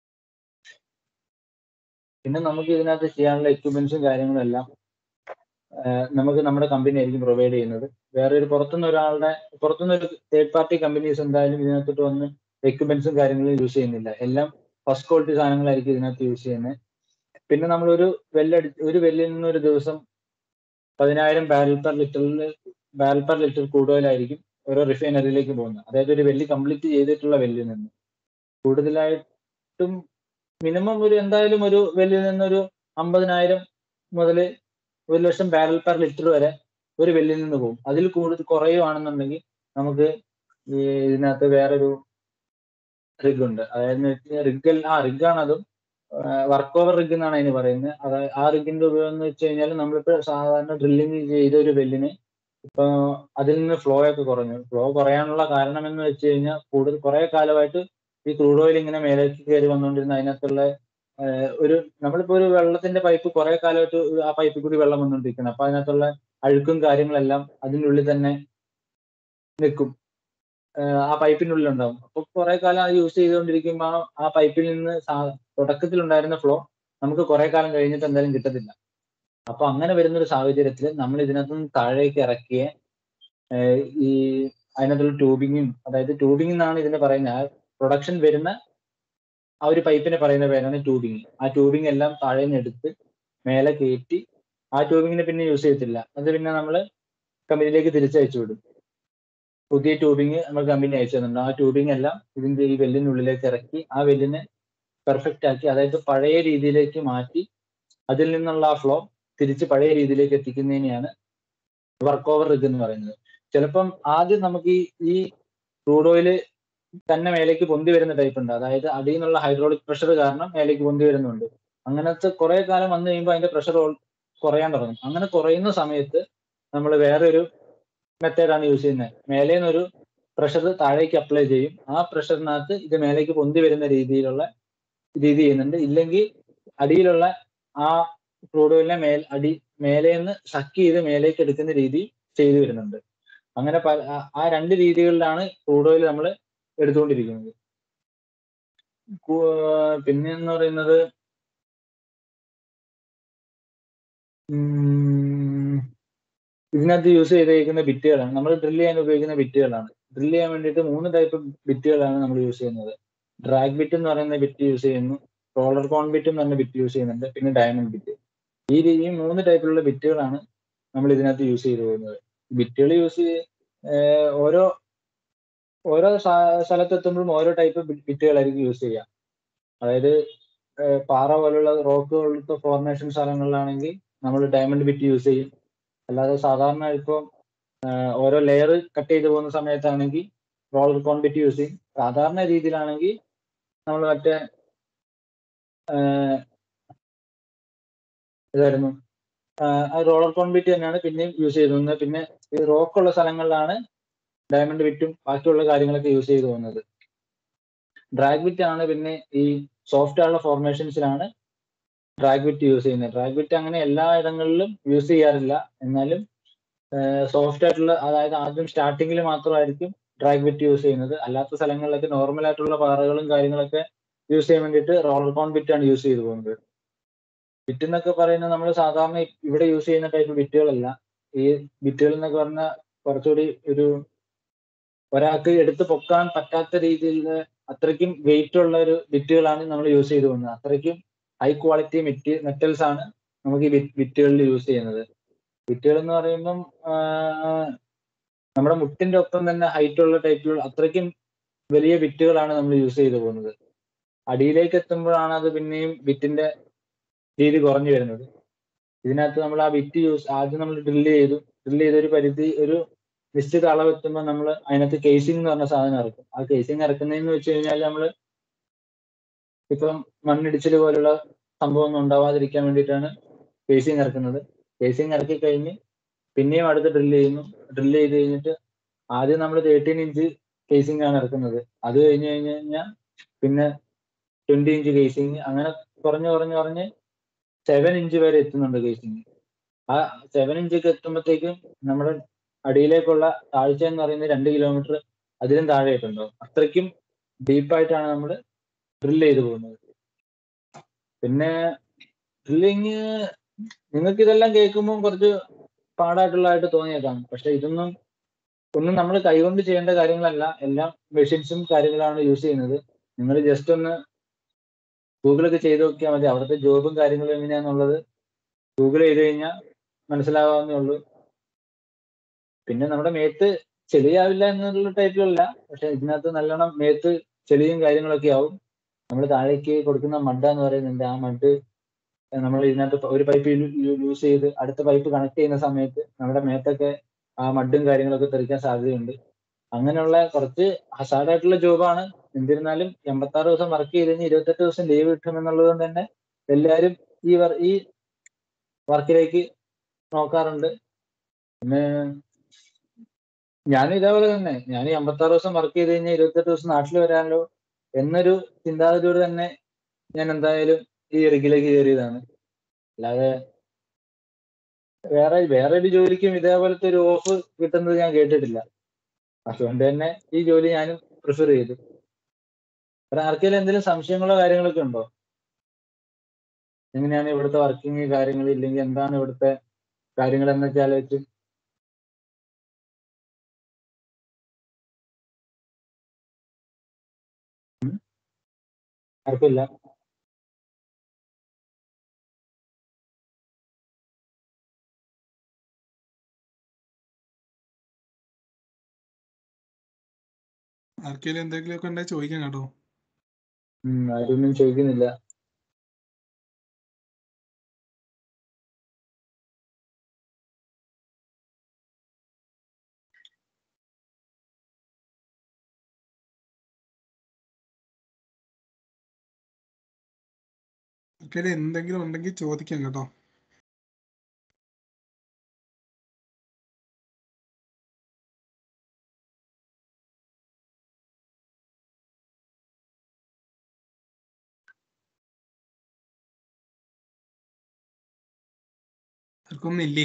പിന്നെ നമുക്ക് ഇതിനകത്ത് ചെയ്യാനുള്ള എക്യുപ്മെന്റ്സും കാര്യങ്ങളും എല്ലാം നമുക്ക് നമ്മുടെ കമ്പനി ആയിരിക്കും പ്രൊവൈഡ് ചെയ്യുന്നത് വേറെ ഒരു പുറത്തുനിന്ന് ഒരാളുടെ പുറത്തുനിന്ന് ഒരു തേർഡ് പാർട്ടി കമ്പനീസ് എന്തായാലും ഇതിനകത്തോട്ട് വന്ന് എക്യുപ്മെന്റ്സും കാര്യങ്ങളും യൂസ് ചെയ്യുന്നില്ല എല്ലാം ഫസ്റ്റ് ക്വാളിറ്റി സാധനങ്ങളായിരിക്കും ഇതിനകത്ത് യൂസ് ചെയ്യുന്നത് പിന്നെ നമ്മളൊരു വെല്ലടി ഒരു വെല്ലിൽ നിന്ന് ഒരു ദിവസം പതിനായിരം ബാരൽ പെർ ലിറ്ററിൽ ബാരൽ പെർ ലിറ്റർ കൂടുതലായിരിക്കും ഓരോ റിഫൈനറിയിലേക്ക് പോകുന്നത് അതായത് ഒരു വെല്ലി കംപ്ലീറ്റ് ചെയ്തിട്ടുള്ള വെല്ലിൽ നിന്ന് കൂടുതലായിട്ടും മിനിമം ഒരു എന്തായാലും ഒരു വെല്ലിൽ നിന്നൊരു അമ്പതിനായിരം മുതൽ ഒരു ലക്ഷം ബാരൽ പെർ ലിറ്റർ വരെ ഒരു വെല്ലിൽ നിന്ന് പോകും അതിൽ കൂടുതൽ കുറയുവാണെന്നുണ്ടെങ്കിൽ നമുക്ക് ഈ ഇതിനകത്ത് വേറൊരു റിഗ് ഉണ്ട് അതായത് റിഗ് ആ റിഗാണ് അതും വർക്ക് ഓവർ റിഗ് എന്നാണ് അതിന് പറയുന്നത് അതായത് ആ റിഗിന്റെ ഉപയോഗം എന്ന് വെച്ച് കഴിഞ്ഞാൽ നമ്മളിപ്പോ സാധാരണ ഡ്രില്ലിങ് ചെയ്ത ഒരു വെല്ലിന് ഇപ്പൊ അതിൽ നിന്ന് ഫ്ലോ ഒക്കെ കുറഞ്ഞു ഫ്ലോ കുറയാനുള്ള കാരണം എന്ന് വെച്ച് കഴിഞ്ഞാൽ കൂടുതൽ കുറെ കാലമായിട്ട് ഈ ക്രൂഡ് ഓയിൽ ഇങ്ങനെ മേലേക്ക് കയറി വന്നുകൊണ്ടിരുന്ന അതിനകത്തുള്ള ഒരു നമ്മളിപ്പോ ഒരു വെള്ളത്തിന്റെ പൈപ്പ് കുറെ കാലമായിട്ട് ആ പൈപ്പിൽ കൂടി വെള്ളം വന്നുകൊണ്ടിരിക്കണം അപ്പൊ അതിനകത്തുള്ള അഴുക്കും കാര്യങ്ങളെല്ലാം അതിനുള്ളിൽ തന്നെ നിൽക്കും ആ പൈപ്പിനുള്ളിൽ ഉണ്ടാവും അപ്പൊ കുറെ കാലം അത് യൂസ് ചെയ്തുകൊണ്ടിരിക്കുമ്പോൾ ആ പൈപ്പിൽ നിന്ന് തുടക്കത്തിൽ ഉണ്ടായിരുന്ന ഫ്ലോ നമുക്ക് കുറെ കാലം കഴിഞ്ഞിട്ട് എന്തായാലും കിട്ടത്തില്ല അപ്പൊ അങ്ങനെ വരുന്ന ഒരു സാഹചര്യത്തിൽ നമ്മൾ ഇതിനകത്ത് നിന്ന് താഴേക്ക് ഇറക്കിയ ഈ അതിനകത്തുള്ള ട്യൂബിങ്ങും അതായത് ട്യൂബിംഗ് എന്നാണ് ഇതിനെ പറയുന്നത് പ്രൊഡക്ഷൻ വരുന്ന ആ ഒരു പൈപ്പിനെ പറയുന്ന പേരാണ് ട്യൂബിങ് ആ ട്യൂബിങ് എല്ലാം താഴെ നിന്ന് എടുത്ത് മേലെ കയറ്റി ആ ട്യൂബിങ്ങിനെ പിന്നെ യൂസ് ചെയ്യത്തില്ല അത് പിന്നെ നമ്മൾ കമ്പനിയിലേക്ക് തിരിച്ചയച്ചു വിടും പുതിയ ട്യൂബിങ് നമ്മൾ കമ്പനി അയച്ചു തന്നിട്ടുണ്ട് ആ ട്യൂബിങ് എല്ലാം ഇതിന്റെ ഈ വെല്ലിനുള്ളിലേക്ക് ഇറക്കി ആ വെല്ലിനെ പെർഫെക്റ്റ് ആക്കി അതായത് പഴയ രീതിയിലേക്ക് മാറ്റി അതിൽ നിന്നുള്ള ആ ഫ്ലോ തിരിച്ച് പഴയ രീതിയിലേക്ക് എത്തിക്കുന്നതിനെയാണ് വർക്ക് ഓവർ റിഗ് എന്ന് പറയുന്നത് ചിലപ്പം ആദ്യം നമുക്ക് ഈ ഈ ക്രൂഡ് ഓയിൽ തന്നെ മേലേക്ക് പൊന്തി വരുന്ന ടൈപ്പ് ഉണ്ട് അതായത് അടിയിൽ നിന്നുള്ള ഹൈഡ്രോളിക് പ്രഷർ കാരണം മേലേക്ക് പൊന്തി വരുന്നുണ്ട് അങ്ങനത്തെ കുറെ കാലം വന്നു കഴിയുമ്പോൾ അതിന്റെ പ്രഷർ കുറയാൻ തുടങ്ങും അങ്ങനെ കുറയുന്ന സമയത്ത് നമ്മൾ വേറൊരു മെത്തേഡാണ് യൂസ് ചെയ്യുന്നത് മേലെ നിന്നൊരു പ്രഷർ താഴേക്ക് അപ്ലൈ ചെയ്യും ആ പ്രഷറിനകത്ത് ഇത് മേലേക്ക് പൊന്തി വരുന്ന രീതിയിലുള്ള രീതി ചെയ്യുന്നുണ്ട് ഇല്ലെങ്കിൽ അടിയിലുള്ള ആ ക്രൂഡ് ഓയിലിനെ മേൽ അടി മേലെ നിന്ന് സക്ക് ചെയ്ത് മേലേക്ക് എടുക്കുന്ന രീതി ചെയ്തു വരുന്നുണ്ട് അങ്ങനെ പല ആ രണ്ട് രീതികളിലാണ് ക്രൂഡ് ഓയിൽ നമ്മൾ എടുത്തുകൊണ്ടിരിക്കുന്നത് പിന്നെ എന്ന് പറയുന്നത് ഇതിനകത്ത് യൂസ് ചെയ്തേക്കുന്ന ബിറ്റുകളാണ് നമ്മൾ ഡ്രിൽ ചെയ്യാൻ ഉപയോഗിക്കുന്ന ബിറ്റുകളാണ് ഡ്രിൽ ചെയ്യാൻ വേണ്ടിയിട്ട് മൂന്ന് ടൈപ്പ് ബിറ്റുകളാണ് നമ്മൾ യൂസ് ചെയ്യുന്നത് ഡ്രാഗ് ബിറ്റ് എന്ന് പറയുന്ന ബിറ്റ് യൂസ് ചെയ്യുന്നു റോളർ കോൺ ബിറ്റ് എന്ന് പറഞ്ഞ ബിറ്റ് യൂസ് ചെയ്യുന്നുണ്ട് പിന്നെ ഡയമണ്ട് ബിറ്റ് ഈ ഈ മൂന്ന് ടൈപ്പിലുള്ള ബിറ്റുകളാണ് നമ്മൾ ഇതിനകത്ത് യൂസ് ചെയ്തു പോകുന്നത് ബിറ്റുകൾ യൂസ് ഓരോ ഓരോ സ്ഥലത്തെത്തുമ്പോഴും ഓരോ ടൈപ്പ് ബിറ്റുകളായിരിക്കും യൂസ് ചെയ്യുക അതായത് പാറ പോലുള്ള റോക്ക് പോലത്തെ ഫോർമേഷൻ സ്ഥലങ്ങളിലാണെങ്കിൽ നമ്മൾ ഡയമണ്ട് ബിറ്റ് യൂസ് ചെയ്യും അല്ലാതെ സാധാരണ ഇപ്പോൾ ഓരോ ലെയർ കട്ട് ചെയ്ത് പോകുന്ന സമയത്താണെങ്കിൽ റോളർ കോൺ ബിറ്റ് യൂസ് ചെയ്യും സാധാരണ രീതിയിലാണെങ്കിൽ നമ്മൾ മറ്റേ ഇതായിരുന്നു റോളർ കോൺ ബിറ്റ് തന്നെയാണ് പിന്നെയും യൂസ് ചെയ്തു പിന്നെ ഈ റോക്കുള്ള സ്ഥലങ്ങളിലാണ് ഡയമണ്ട് ബിറ്റും ബാക്കിയുള്ള കാര്യങ്ങളൊക്കെ യൂസ് ചെയ്തു പോകുന്നത് ഡ്രാഗ് ബിറ്റ് ആണ് പിന്നെ ഈ സോഫ്റ്റ് ആയുള്ള ഫോർമേഷൻസിലാണ് ഡ്രാഗ് ബിറ്റ് യൂസ് ചെയ്യുന്നത് ഡ്രാഗ് ബിറ്റ് അങ്ങനെ എല്ലാ ഇടങ്ങളിലും യൂസ് ചെയ്യാറില്ല എന്നാലും സോഫ്റ്റ് ആയിട്ടുള്ള അതായത് ആദ്യം സ്റ്റാർട്ടിങ്ങിൽ മാത്രമായിരിക്കും ഡ്രാഗ് ബിറ്റ് യൂസ് ചെയ്യുന്നത് അല്ലാത്ത സ്ഥലങ്ങളിലൊക്കെ നോർമൽ ആയിട്ടുള്ള പാറകളും കാര്യങ്ങളൊക്കെ യൂസ് ചെയ്യാൻ വേണ്ടിയിട്ട് റോളർ കോൺ ബിറ്റ് ആണ് യൂസ് ചെയ്തു പോകുന്നത് ബിറ്റ് എന്നൊക്കെ പറയുന്നത് നമ്മൾ സാധാരണ ഇവിടെ യൂസ് ചെയ്യുന്ന ടൈപ്പ് ബിറ്റുകളല്ല ഈ ബിറ്റുകൾ എന്നൊക്കെ പറഞ്ഞാൽ കുറച്ചുകൂടി ഒരു ഒരാൾക്ക് എടുത്ത് പൊക്കാൻ പറ്റാത്ത രീതിയിൽ അത്രയ്ക്കും വെയിറ്റ് ഉള്ള ഒരു ബിറ്റുകളാണ് നമ്മൾ യൂസ് ചെയ്തു പോകുന്നത് അത്രയ്ക്കും ഹൈ ക്വാളിറ്റി മെറ്റി മെറ്റൽസ് ആണ് നമുക്ക് ഈ ബിറ്റുകളിൽ യൂസ് ചെയ്യുന്നത് ബിറ്റുകൾ എന്ന് പറയുമ്പം നമ്മുടെ മുട്ടിന്റെ ഒപ്പം തന്നെ ഹൈറ്റ് ഉള്ള ടൈപ്പിലുള്ള അത്രയ്ക്കും വലിയ ബിറ്റുകളാണ് നമ്മൾ യൂസ് ചെയ്തു പോകുന്നത് അടിയിലേക്ക് എത്തുമ്പോഴാണ് അത് പിന്നെയും ബിറ്റിന്റെ രീതി കുറഞ്ഞു വരുന്നത് ഇതിനകത്ത് നമ്മൾ ആ ബിറ്റ് യൂസ് ആദ്യം നമ്മൾ ഡ്രില്ല് ചെയ്തു ഡ്രില്ല് ചെയ്ത ഒരു പരിധി ഒരു നിശ്ചിത അളവെത്തുമ്പോൾ നമ്മൾ അതിനകത്ത് കേസിംഗ് എന്ന് പറഞ്ഞ സാധനം ഇറക്കും ആ കേസിംഗ് ഇറക്കുന്നതെന്ന് വെച്ച് കഴിഞ്ഞാൽ നമ്മൾ ഇപ്പം മണ്ണിടിച്ചിൽ പോലുള്ള സംഭവം ഒന്നും ഉണ്ടാവാതിരിക്കാൻ വേണ്ടിയിട്ടാണ് കേസിംഗ് ഇറക്കുന്നത് കേസിംഗ് ഇറക്കി കഴിഞ്ഞ് പിന്നെയും അടുത്ത് ഡ്രിൽ ചെയ്യുന്നു ഡ്രിൽ ചെയ്ത് കഴിഞ്ഞിട്ട് ആദ്യം നമ്മൾ തേർട്ടീൻ ഇഞ്ച് കേസിംഗ് ആണ് ഇറക്കുന്നത് അത് കഴിഞ്ഞ് കഴിഞ്ഞ് കഴിഞ്ഞാൽ പിന്നെ ട്വന്റി ഇഞ്ച് കേസിംഗ് അങ്ങനെ കുറഞ്ഞ് കുറഞ്ഞ് കുറഞ്ഞ് സെവൻ ഇഞ്ച് വരെ എത്തുന്നുണ്ട് കേസിംഗ് ആ സെവൻ ഇഞ്ചൊക്കെ എത്തുമ്പോഴത്തേക്കും നമ്മുടെ അടിയിലേക്കുള്ള താഴ്ച എന്ന് പറയുന്നത് രണ്ട് കിലോമീറ്റർ അതിലും താഴെയായിട്ടുണ്ടാവും അത്രയ്ക്കും ഡീപ്പായിട്ടാണ് നമ്മൾ ഡ്രിൽ ചെയ്ത് പോകുന്നത് പിന്നെ ഡ്രില്ലിങ് നിങ്ങൾക്ക് ഇതെല്ലാം കേൾക്കുമ്പോൾ കുറച്ച് പാടായിട്ടുള്ളതായിട്ട് തോന്നിയേക്കാം പക്ഷെ ഇതൊന്നും ഒന്നും നമ്മൾ കൈകൊണ്ട് ചെയ്യേണ്ട കാര്യങ്ങളല്ല എല്ലാം മെഷീൻസും കാര്യങ്ങളാണ് യൂസ് ചെയ്യുന്നത് നിങ്ങൾ ജസ്റ്റ് ഒന്ന് ഗൂഗിളൊക്കെ ചെയ്ത് നോക്കിയാൽ മതി അവിടുത്തെ ജോബും കാര്യങ്ങളും എങ്ങനെയാണെന്നുള്ളത് ഗൂഗിൾ ചെയ്ത് കഴിഞ്ഞാൽ മനസ്സിലാവാവുന്നേ ഉള്ളൂ പിന്നെ നമ്മുടെ മേത്ത് ചെളിയാവില്ല എന്നുള്ള ടൈപ്പിലല്ല പക്ഷെ ഇതിനകത്ത് നല്ലോണം മേത്ത് ചെളിയും കാര്യങ്ങളൊക്കെ ആവും നമ്മൾ താഴേക്ക് കൊടുക്കുന്ന മഡ് എന്ന് പറയുന്നുണ്ട് ആ മഡ് നമ്മൾ ഇതിനകത്ത് ഒരു പൈപ്പ് യൂസ് ചെയ്ത് അടുത്ത പൈപ്പ് കണക്ട് ചെയ്യുന്ന സമയത്ത് നമ്മുടെ മേത്തൊക്കെ ആ മഡും കാര്യങ്ങളൊക്കെ തെറിക്കാൻ സാധ്യതയുണ്ട് അങ്ങനെയുള്ള കുറച്ച് ഹസാർഡായിട്ടുള്ള ജോബാണ് എന്നിരുന്നാലും എൺപത്താറ് ദിവസം വർക്ക് ചെയ്ത് കഴിഞ്ഞ് ഇരുപത്തെട്ട് ദിവസം ലീവ് കിട്ടും എന്നുള്ളത് കൊണ്ട് തന്നെ എല്ലാവരും ഈ വർ ഈ വർക്കിലേക്ക് നോക്കാറുണ്ട് പിന്നെ ഞാനും ഇതേപോലെ തന്നെ ഞാൻ ഈ അമ്പത്താറ് ദിവസം വർക്ക് ചെയ്ത് കഴിഞ്ഞാൽ ഇരുപത്തെട്ട് ദിവസം നാട്ടിൽ വരാനല്ലോ എന്നൊരു ചിന്താഗതിയോട് തന്നെ ഞാൻ എന്തായാലും ഈ റിഗിലേക്ക് കയറിയതാണ് അല്ലാതെ വേറെ വേറെ ഒരു ജോലിക്കും ഇതേപോലത്തെ ഒരു ഓഫ് കിട്ടുന്നത് ഞാൻ കേട്ടിട്ടില്ല അതുകൊണ്ട് തന്നെ ഈ ജോലി ഞാനും പ്രിഫർ ചെയ്തു വേറെ ആർക്കെങ്കിലും എന്തെങ്കിലും സംശയങ്ങളോ കാര്യങ്ങളൊക്കെ ഉണ്ടോ എങ്ങനെയാണ് ഇവിടുത്തെ വർക്കിംഗ് കാര്യങ്ങൾ ഇല്ലെങ്കിൽ എന്താണ് ഇവിടുത്തെ കാര്യങ്ങൾ എന്നൊക്കെ ആലോചിച്ച് ആർക്കില്ല ആർക്കെങ്കിലും എന്തെങ്കിലുമൊക്കെ ഉണ്ടെങ്കിൽ ചോദിക്കാം കേട്ടോ ഉം, ആരൊന്നും ചോദിക്കുന്നില്ല ആർക്കെങ്കിലും എന്തെങ്കിലും ഉണ്ടെങ്കിൽ ചോദിക്കാം കേട്ടോ ആർക്കൊന്നും ഇല്ലേ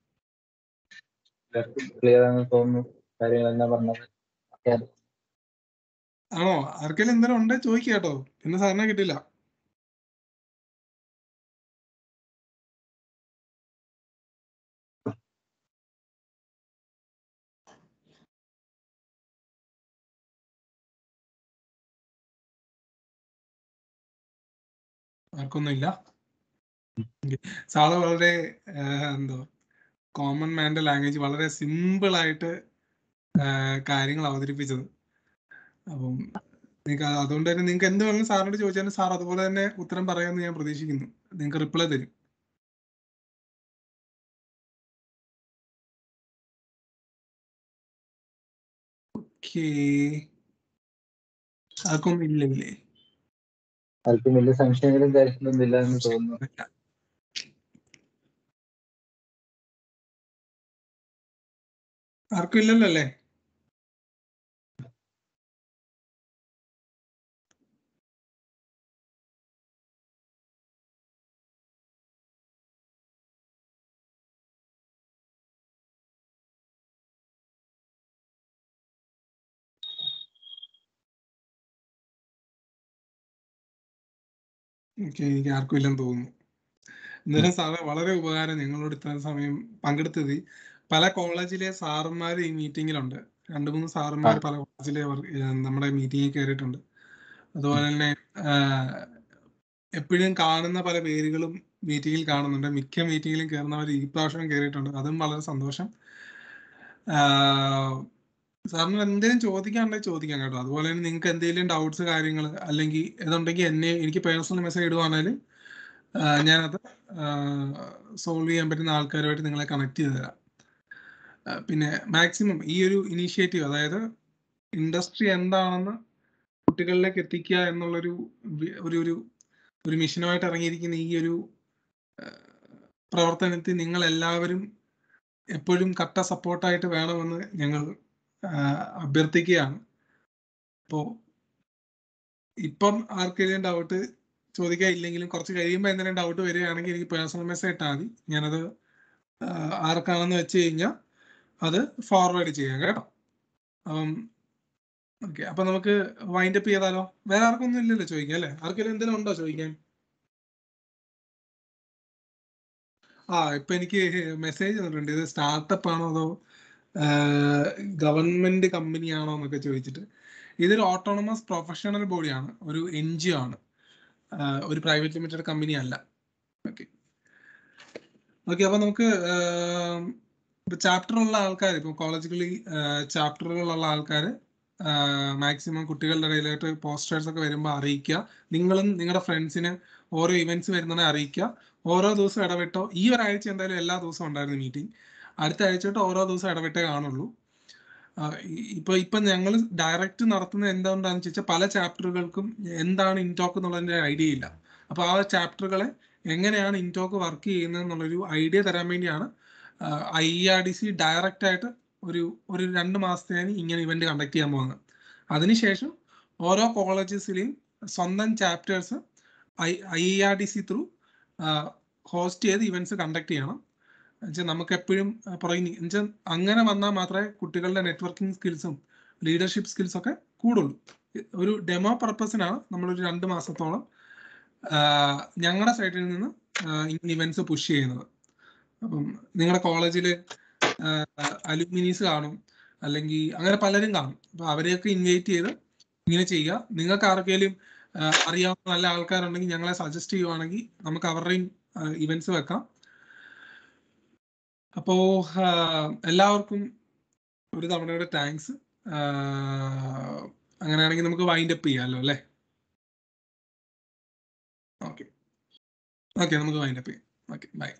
ക്ലിയർ ആണെന്ന് തോന്നുന്നു കാര്യങ്ങളെല്ലാം പറഞ്ഞത് ഓക്കേ. ആണോ ആർക്കെങ്കിലും എന്തെങ്കിലും ഉണ്ടെങ്കിൽ ചോദിക്കാം കേട്ടോ പിന്നെ സാറിനെ കിട്ടില്ല ആർക്കൊന്നും ഇല്ല സാറ് വളരെ ആഹ്, എന്തോ കോമൺ മാൻ്റെ ലാംഗ്വേജ് വളരെ സിമ്പിൾ ആയിട്ട് ആഹ്, കാര്യങ്ങൾ അവതരിപ്പിച്ചത് അപ്പം നിങ്ങൾക്ക് അതുകൊണ്ട് തന്നെ നിങ്ങൾക്ക് എന്ത് വേണമെങ്കിലും സാറിനോട് ചോദിച്ചാലും സാർ അതുപോലെ തന്നെ ഉത്തരം പറയാമെന്ന് ഞാൻ പ്രതീക്ഷിക്കുന്നു നിങ്ങൾക്ക് റിപ്ലൈ തരും ഓക്കേ ആർക്കൊന്നും ഇല്ലല്ലേ ആർക്കും വലിയ സംശയങ്ങളും കാര്യങ്ങളൊന്നും ഇല്ല എന്ന് തോന്നുന്നു ആർക്കും ഇല്ലല്ലോ അല്ലേ ഓക്കെ എനിക്ക് ആർക്കും ഇല്ലെന്ന് തോന്നുന്നു എന്തായാലും സാറേ വളരെ ഉപകാരം ഞങ്ങളോട് ഇത്ര സമയം പങ്കെടുത്തത് പല കോളേജിലെ സാറന്മാർ ഈ മീറ്റിങ്ങിലുണ്ട് രണ്ട് മൂന്ന് സാറന്മാർ പല കോളേജിലെ വർക്ക് നമ്മുടെ മീറ്റിങ്ങിൽ കയറിയിട്ടുണ്ട് അതുപോലെ തന്നെ എപ്പോഴും കാണുന്ന പല പേരുകളും മീറ്റിങ്ങിൽ കാണുന്നുണ്ട് മിക്ക മീറ്റിങ്ങിലും കയറുന്നവർ ഈ പ്രാവശ്യം കയറിയിട്ടുണ്ട് അതും വളരെ സന്തോഷം ആഹ് സാറിന് എന്തെങ്കിലും ചോദിക്കാനുണ്ടെങ്കിൽ ചോദിക്കാം കേട്ടോ അതുപോലെ തന്നെ നിങ്ങൾക്ക് എന്തെങ്കിലും ഡൗട്ട്സ് കാര്യങ്ങൾ അല്ലെങ്കിൽ ഇതുണ്ടെങ്കിൽ എന്നെ എനിക്ക് പേഴ്സണൽ മെസ്സേജ് ഇടുവാണെങ്കിൽ ഞാനത് സോൾവ് ചെയ്യാൻ പറ്റുന്ന ആൾക്കാരുമായിട്ട് നിങ്ങളെ കണക്ട് ചെയ്ത് തരാം ആ, പിന്നെ മാക്സിമം ഈ ഒരു ഇനീഷ്യേറ്റീവ് അതായത് ഇൻഡസ്ട്രി എന്താണെന്ന് കുട്ടികളിലേക്ക് എത്തിക്കുക എന്നുള്ളൊരു വി- ഒരു ഒരു ഒരു മിഷനുമായിട്ട് ഇറങ്ങിയിരിക്കുന്ന ഈ ഒരു ആ, പ്രവർത്തനത്തിൽ നിങ്ങൾ എല്ലാവരും എപ്പോഴും കട്ട സപ്പോർട്ടായിട്ട് വേണമെന്ന് ഞങ്ങൾ ആ, അഭ്യർത്ഥിക്കുകയാണ് അപ്പോൾ ഇപ്പം ആർക്കെങ്കിലും ഡൗട്ട് ചോദിക്കാൻ ഇല്ലെങ്കിലും കുറച്ച് കഴിയുമ്പോൾ എന്തെങ്കിലും ഡൗട്ട് വരികയാണെങ്കിൽ എനിക്ക് പേഴ്സണൽ മെസ്സേജ് ഇട്ടാൽ മതി ഞാനത് ആ, ആർക്കാണെന്ന് വെച്ച് കഴിഞ്ഞാൽ അത് ഫോർവേഡ് ചെയ്യാം കേട്ടോ അപ്പം ഓക്കെ അപ്പൊ നമുക്ക് വൈൻഡ് അപ്പ് ചെയ്താലോ വേറെ ആർക്കൊന്നും ഇല്ലല്ലോ ചോദിക്കാൻ അല്ലേ ആർക്കെങ്കിലും എന്തെങ്കിലും ഉണ്ടോ ചോദിക്കാൻ ആ ഇപ്പൊ എനിക്ക് മെസ്സേജ് വന്നിട്ടുണ്ട് ഇത് സ്റ്റാർട്ടപ്പ് ആണോ അതോ ഗവൺമെന്റ് കമ്പനി ആണോ എന്നൊക്കെ ചോദിച്ചിട്ട് ഇതൊരു ഓട്ടോണമസ് പ്രൊഫഷണൽ ബോഡിയാണ് ഒരു എൻ ജി ഒ ആണ് ആ, ഒരു പ്രൈവറ്റ് ലിമിറ്റഡ് കമ്പനി അല്ല ഓക്കെ ഓക്കെ അപ്പൊ നമുക്ക് ചാപ്റ്ററുള്ള ആൾക്കാർ ഇപ്പൊ കോളേജുകളിൽ ചാപ്റ്ററുകളുള്ള ആൾക്കാർ മാക്സിമം കുട്ടികളുടെ ഇടയിലായിട്ട് പോസ്റ്റേഴ്സ് ഒക്കെ വരുമ്പോൾ അറിയിക്കുക നിങ്ങളും നിങ്ങളുടെ ഫ്രണ്ട്സിന് ഓരോ ഇവന്റ്സ് വരുന്നതിനെ അറിയിക്കുക ഓരോ ദിവസം ഇടവിട്ടോ ഈ ഒരാഴ്ച എന്തായാലും എല്ലാ ദിവസവും ഉണ്ടായിരുന്നു മീറ്റിംഗ് അടുത്ത ആഴ്ച തൊട്ട് ഓരോ ദിവസം ഇടവിട്ടേ കാണുള്ളൂ ആ, ഈ- ഇപ്പൊ ഇപ്പൊ ഞങ്ങൾ ഡയറക്റ്റ് നടത്തുന്നത് എന്തുകൊണ്ടാണെന്ന് ചോദിച്ചാൽ പല ചാപ്റ്ററുകൾക്കും എന്താണ് ഇൻടോക്ക് എന്നുള്ളതിന്റെ ഐഡിയ ഇല്ല അപ്പൊ ആ ചാപ്റ്ററുകളെ എങ്ങനെയാണ് ഇൻടോക്ക് വർക്ക് ചെയ്യുന്നത് എന്നുള്ളൊരു ഐഡിയ തരാൻ വേണ്ടിയാണ് I R D C direct ആയിട്ട് ഒരു ഒരു രണ്ട് മാസത്തേന് ഇങ്ങനെ ഇവന്റ് കണ്ടക്ട് ചെയ്യാൻ പോകുന്നത് അതിനുശേഷം ഓരോ കോളേജസിലെയും സ്വന്തം chapters I I R D C through host ചെയ്ത് ഇവന്റ്സ് കണ്ടക്ട് ചെയ്യണം എന്നുവെച്ചാൽ നമുക്ക് എപ്പോഴും പുറകിൽ എന്നുവെച്ചാൽ അങ്ങനെ വന്നാൽ മാത്രമേ കുട്ടികളുടെ നെറ്റ്വർക്കിംഗ് സ്കിൽസും ലീഡർഷിപ്പ് സ്കിൽസും ഒക്കെ കൂടുള്ളൂ ഒരു ഡെമോ പർപ്പസിനാണ് നമ്മളൊരു രണ്ട് മാസത്തോളം ഞങ്ങളുടെ സൈഡിൽ നിന്ന് ഇങ്ങനെ ഇവന്റ്സ് പുഷ് ചെയ്യുന്നത് അപ്പം നിങ്ങളുടെ കോളേജിൽ അലുമിനീസ് കാണും അല്ലെങ്കിൽ അങ്ങനെ പലരും കാണും അപ്പൊ അവരെയൊക്കെ ഇൻവൈറ്റ് ചെയ്ത് ഇങ്ങനെ ചെയ്യുക നിങ്ങൾക്ക് ആർക്കെങ്കിലും ആ, അറിയാവുന്ന നല്ല ആൾക്കാരുണ്ടെങ്കിൽ ഞങ്ങളെ സജസ്റ്റ് ചെയ്യുവാണെങ്കിൽ നമുക്ക് അവരുടെയും ഇവന്റ്സ് വെക്കാം അപ്പോ ആ, എല്ലാവർക്കും ഒരു തവണയുടെ താങ്ക്സ് അങ്ങനെയാണെങ്കിൽ നമുക്ക് വൈൻഡ് അപ്പ് ചെയ്യാമല്ലോ അല്ലേ ഓക്കെ ഓക്കെ നമുക്ക് വൈൻഡ് അപ്പ് ചെയ്യാം ഓക്കെ ബൈ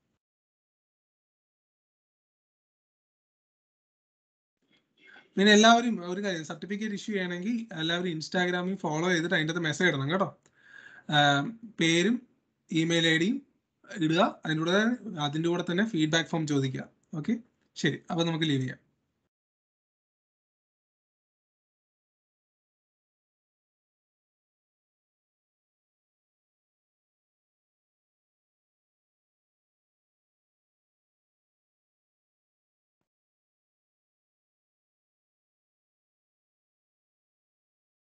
പിന്നെ എല്ലാവരും ഒരു കാര്യം സർട്ടിഫിക്കറ്റ് ഇഷ്യൂ ചെയ്യണമെങ്കിൽ എല്ലാവരും ഇൻസ്റ്റാഗ്രാമിൽ ഫോളോ ചെയ്തിട്ട് അതിൻ്റെ അകത്ത് മെസ്സേജ് ഇടണം കേട്ടോ ആം, പേരും ഇമെയിൽ ഐ ഡിയും ഇടുക അതിൻ്റെ കൂടെ അതിൻ്റെ കൂടെ തന്നെ ഫീഡ്ബാക്ക് ഫോം ചോദിക്കുക ഓക്കെ ശരി അപ്പോൾ നമുക്ക് ലീവ് ചെയ്യാം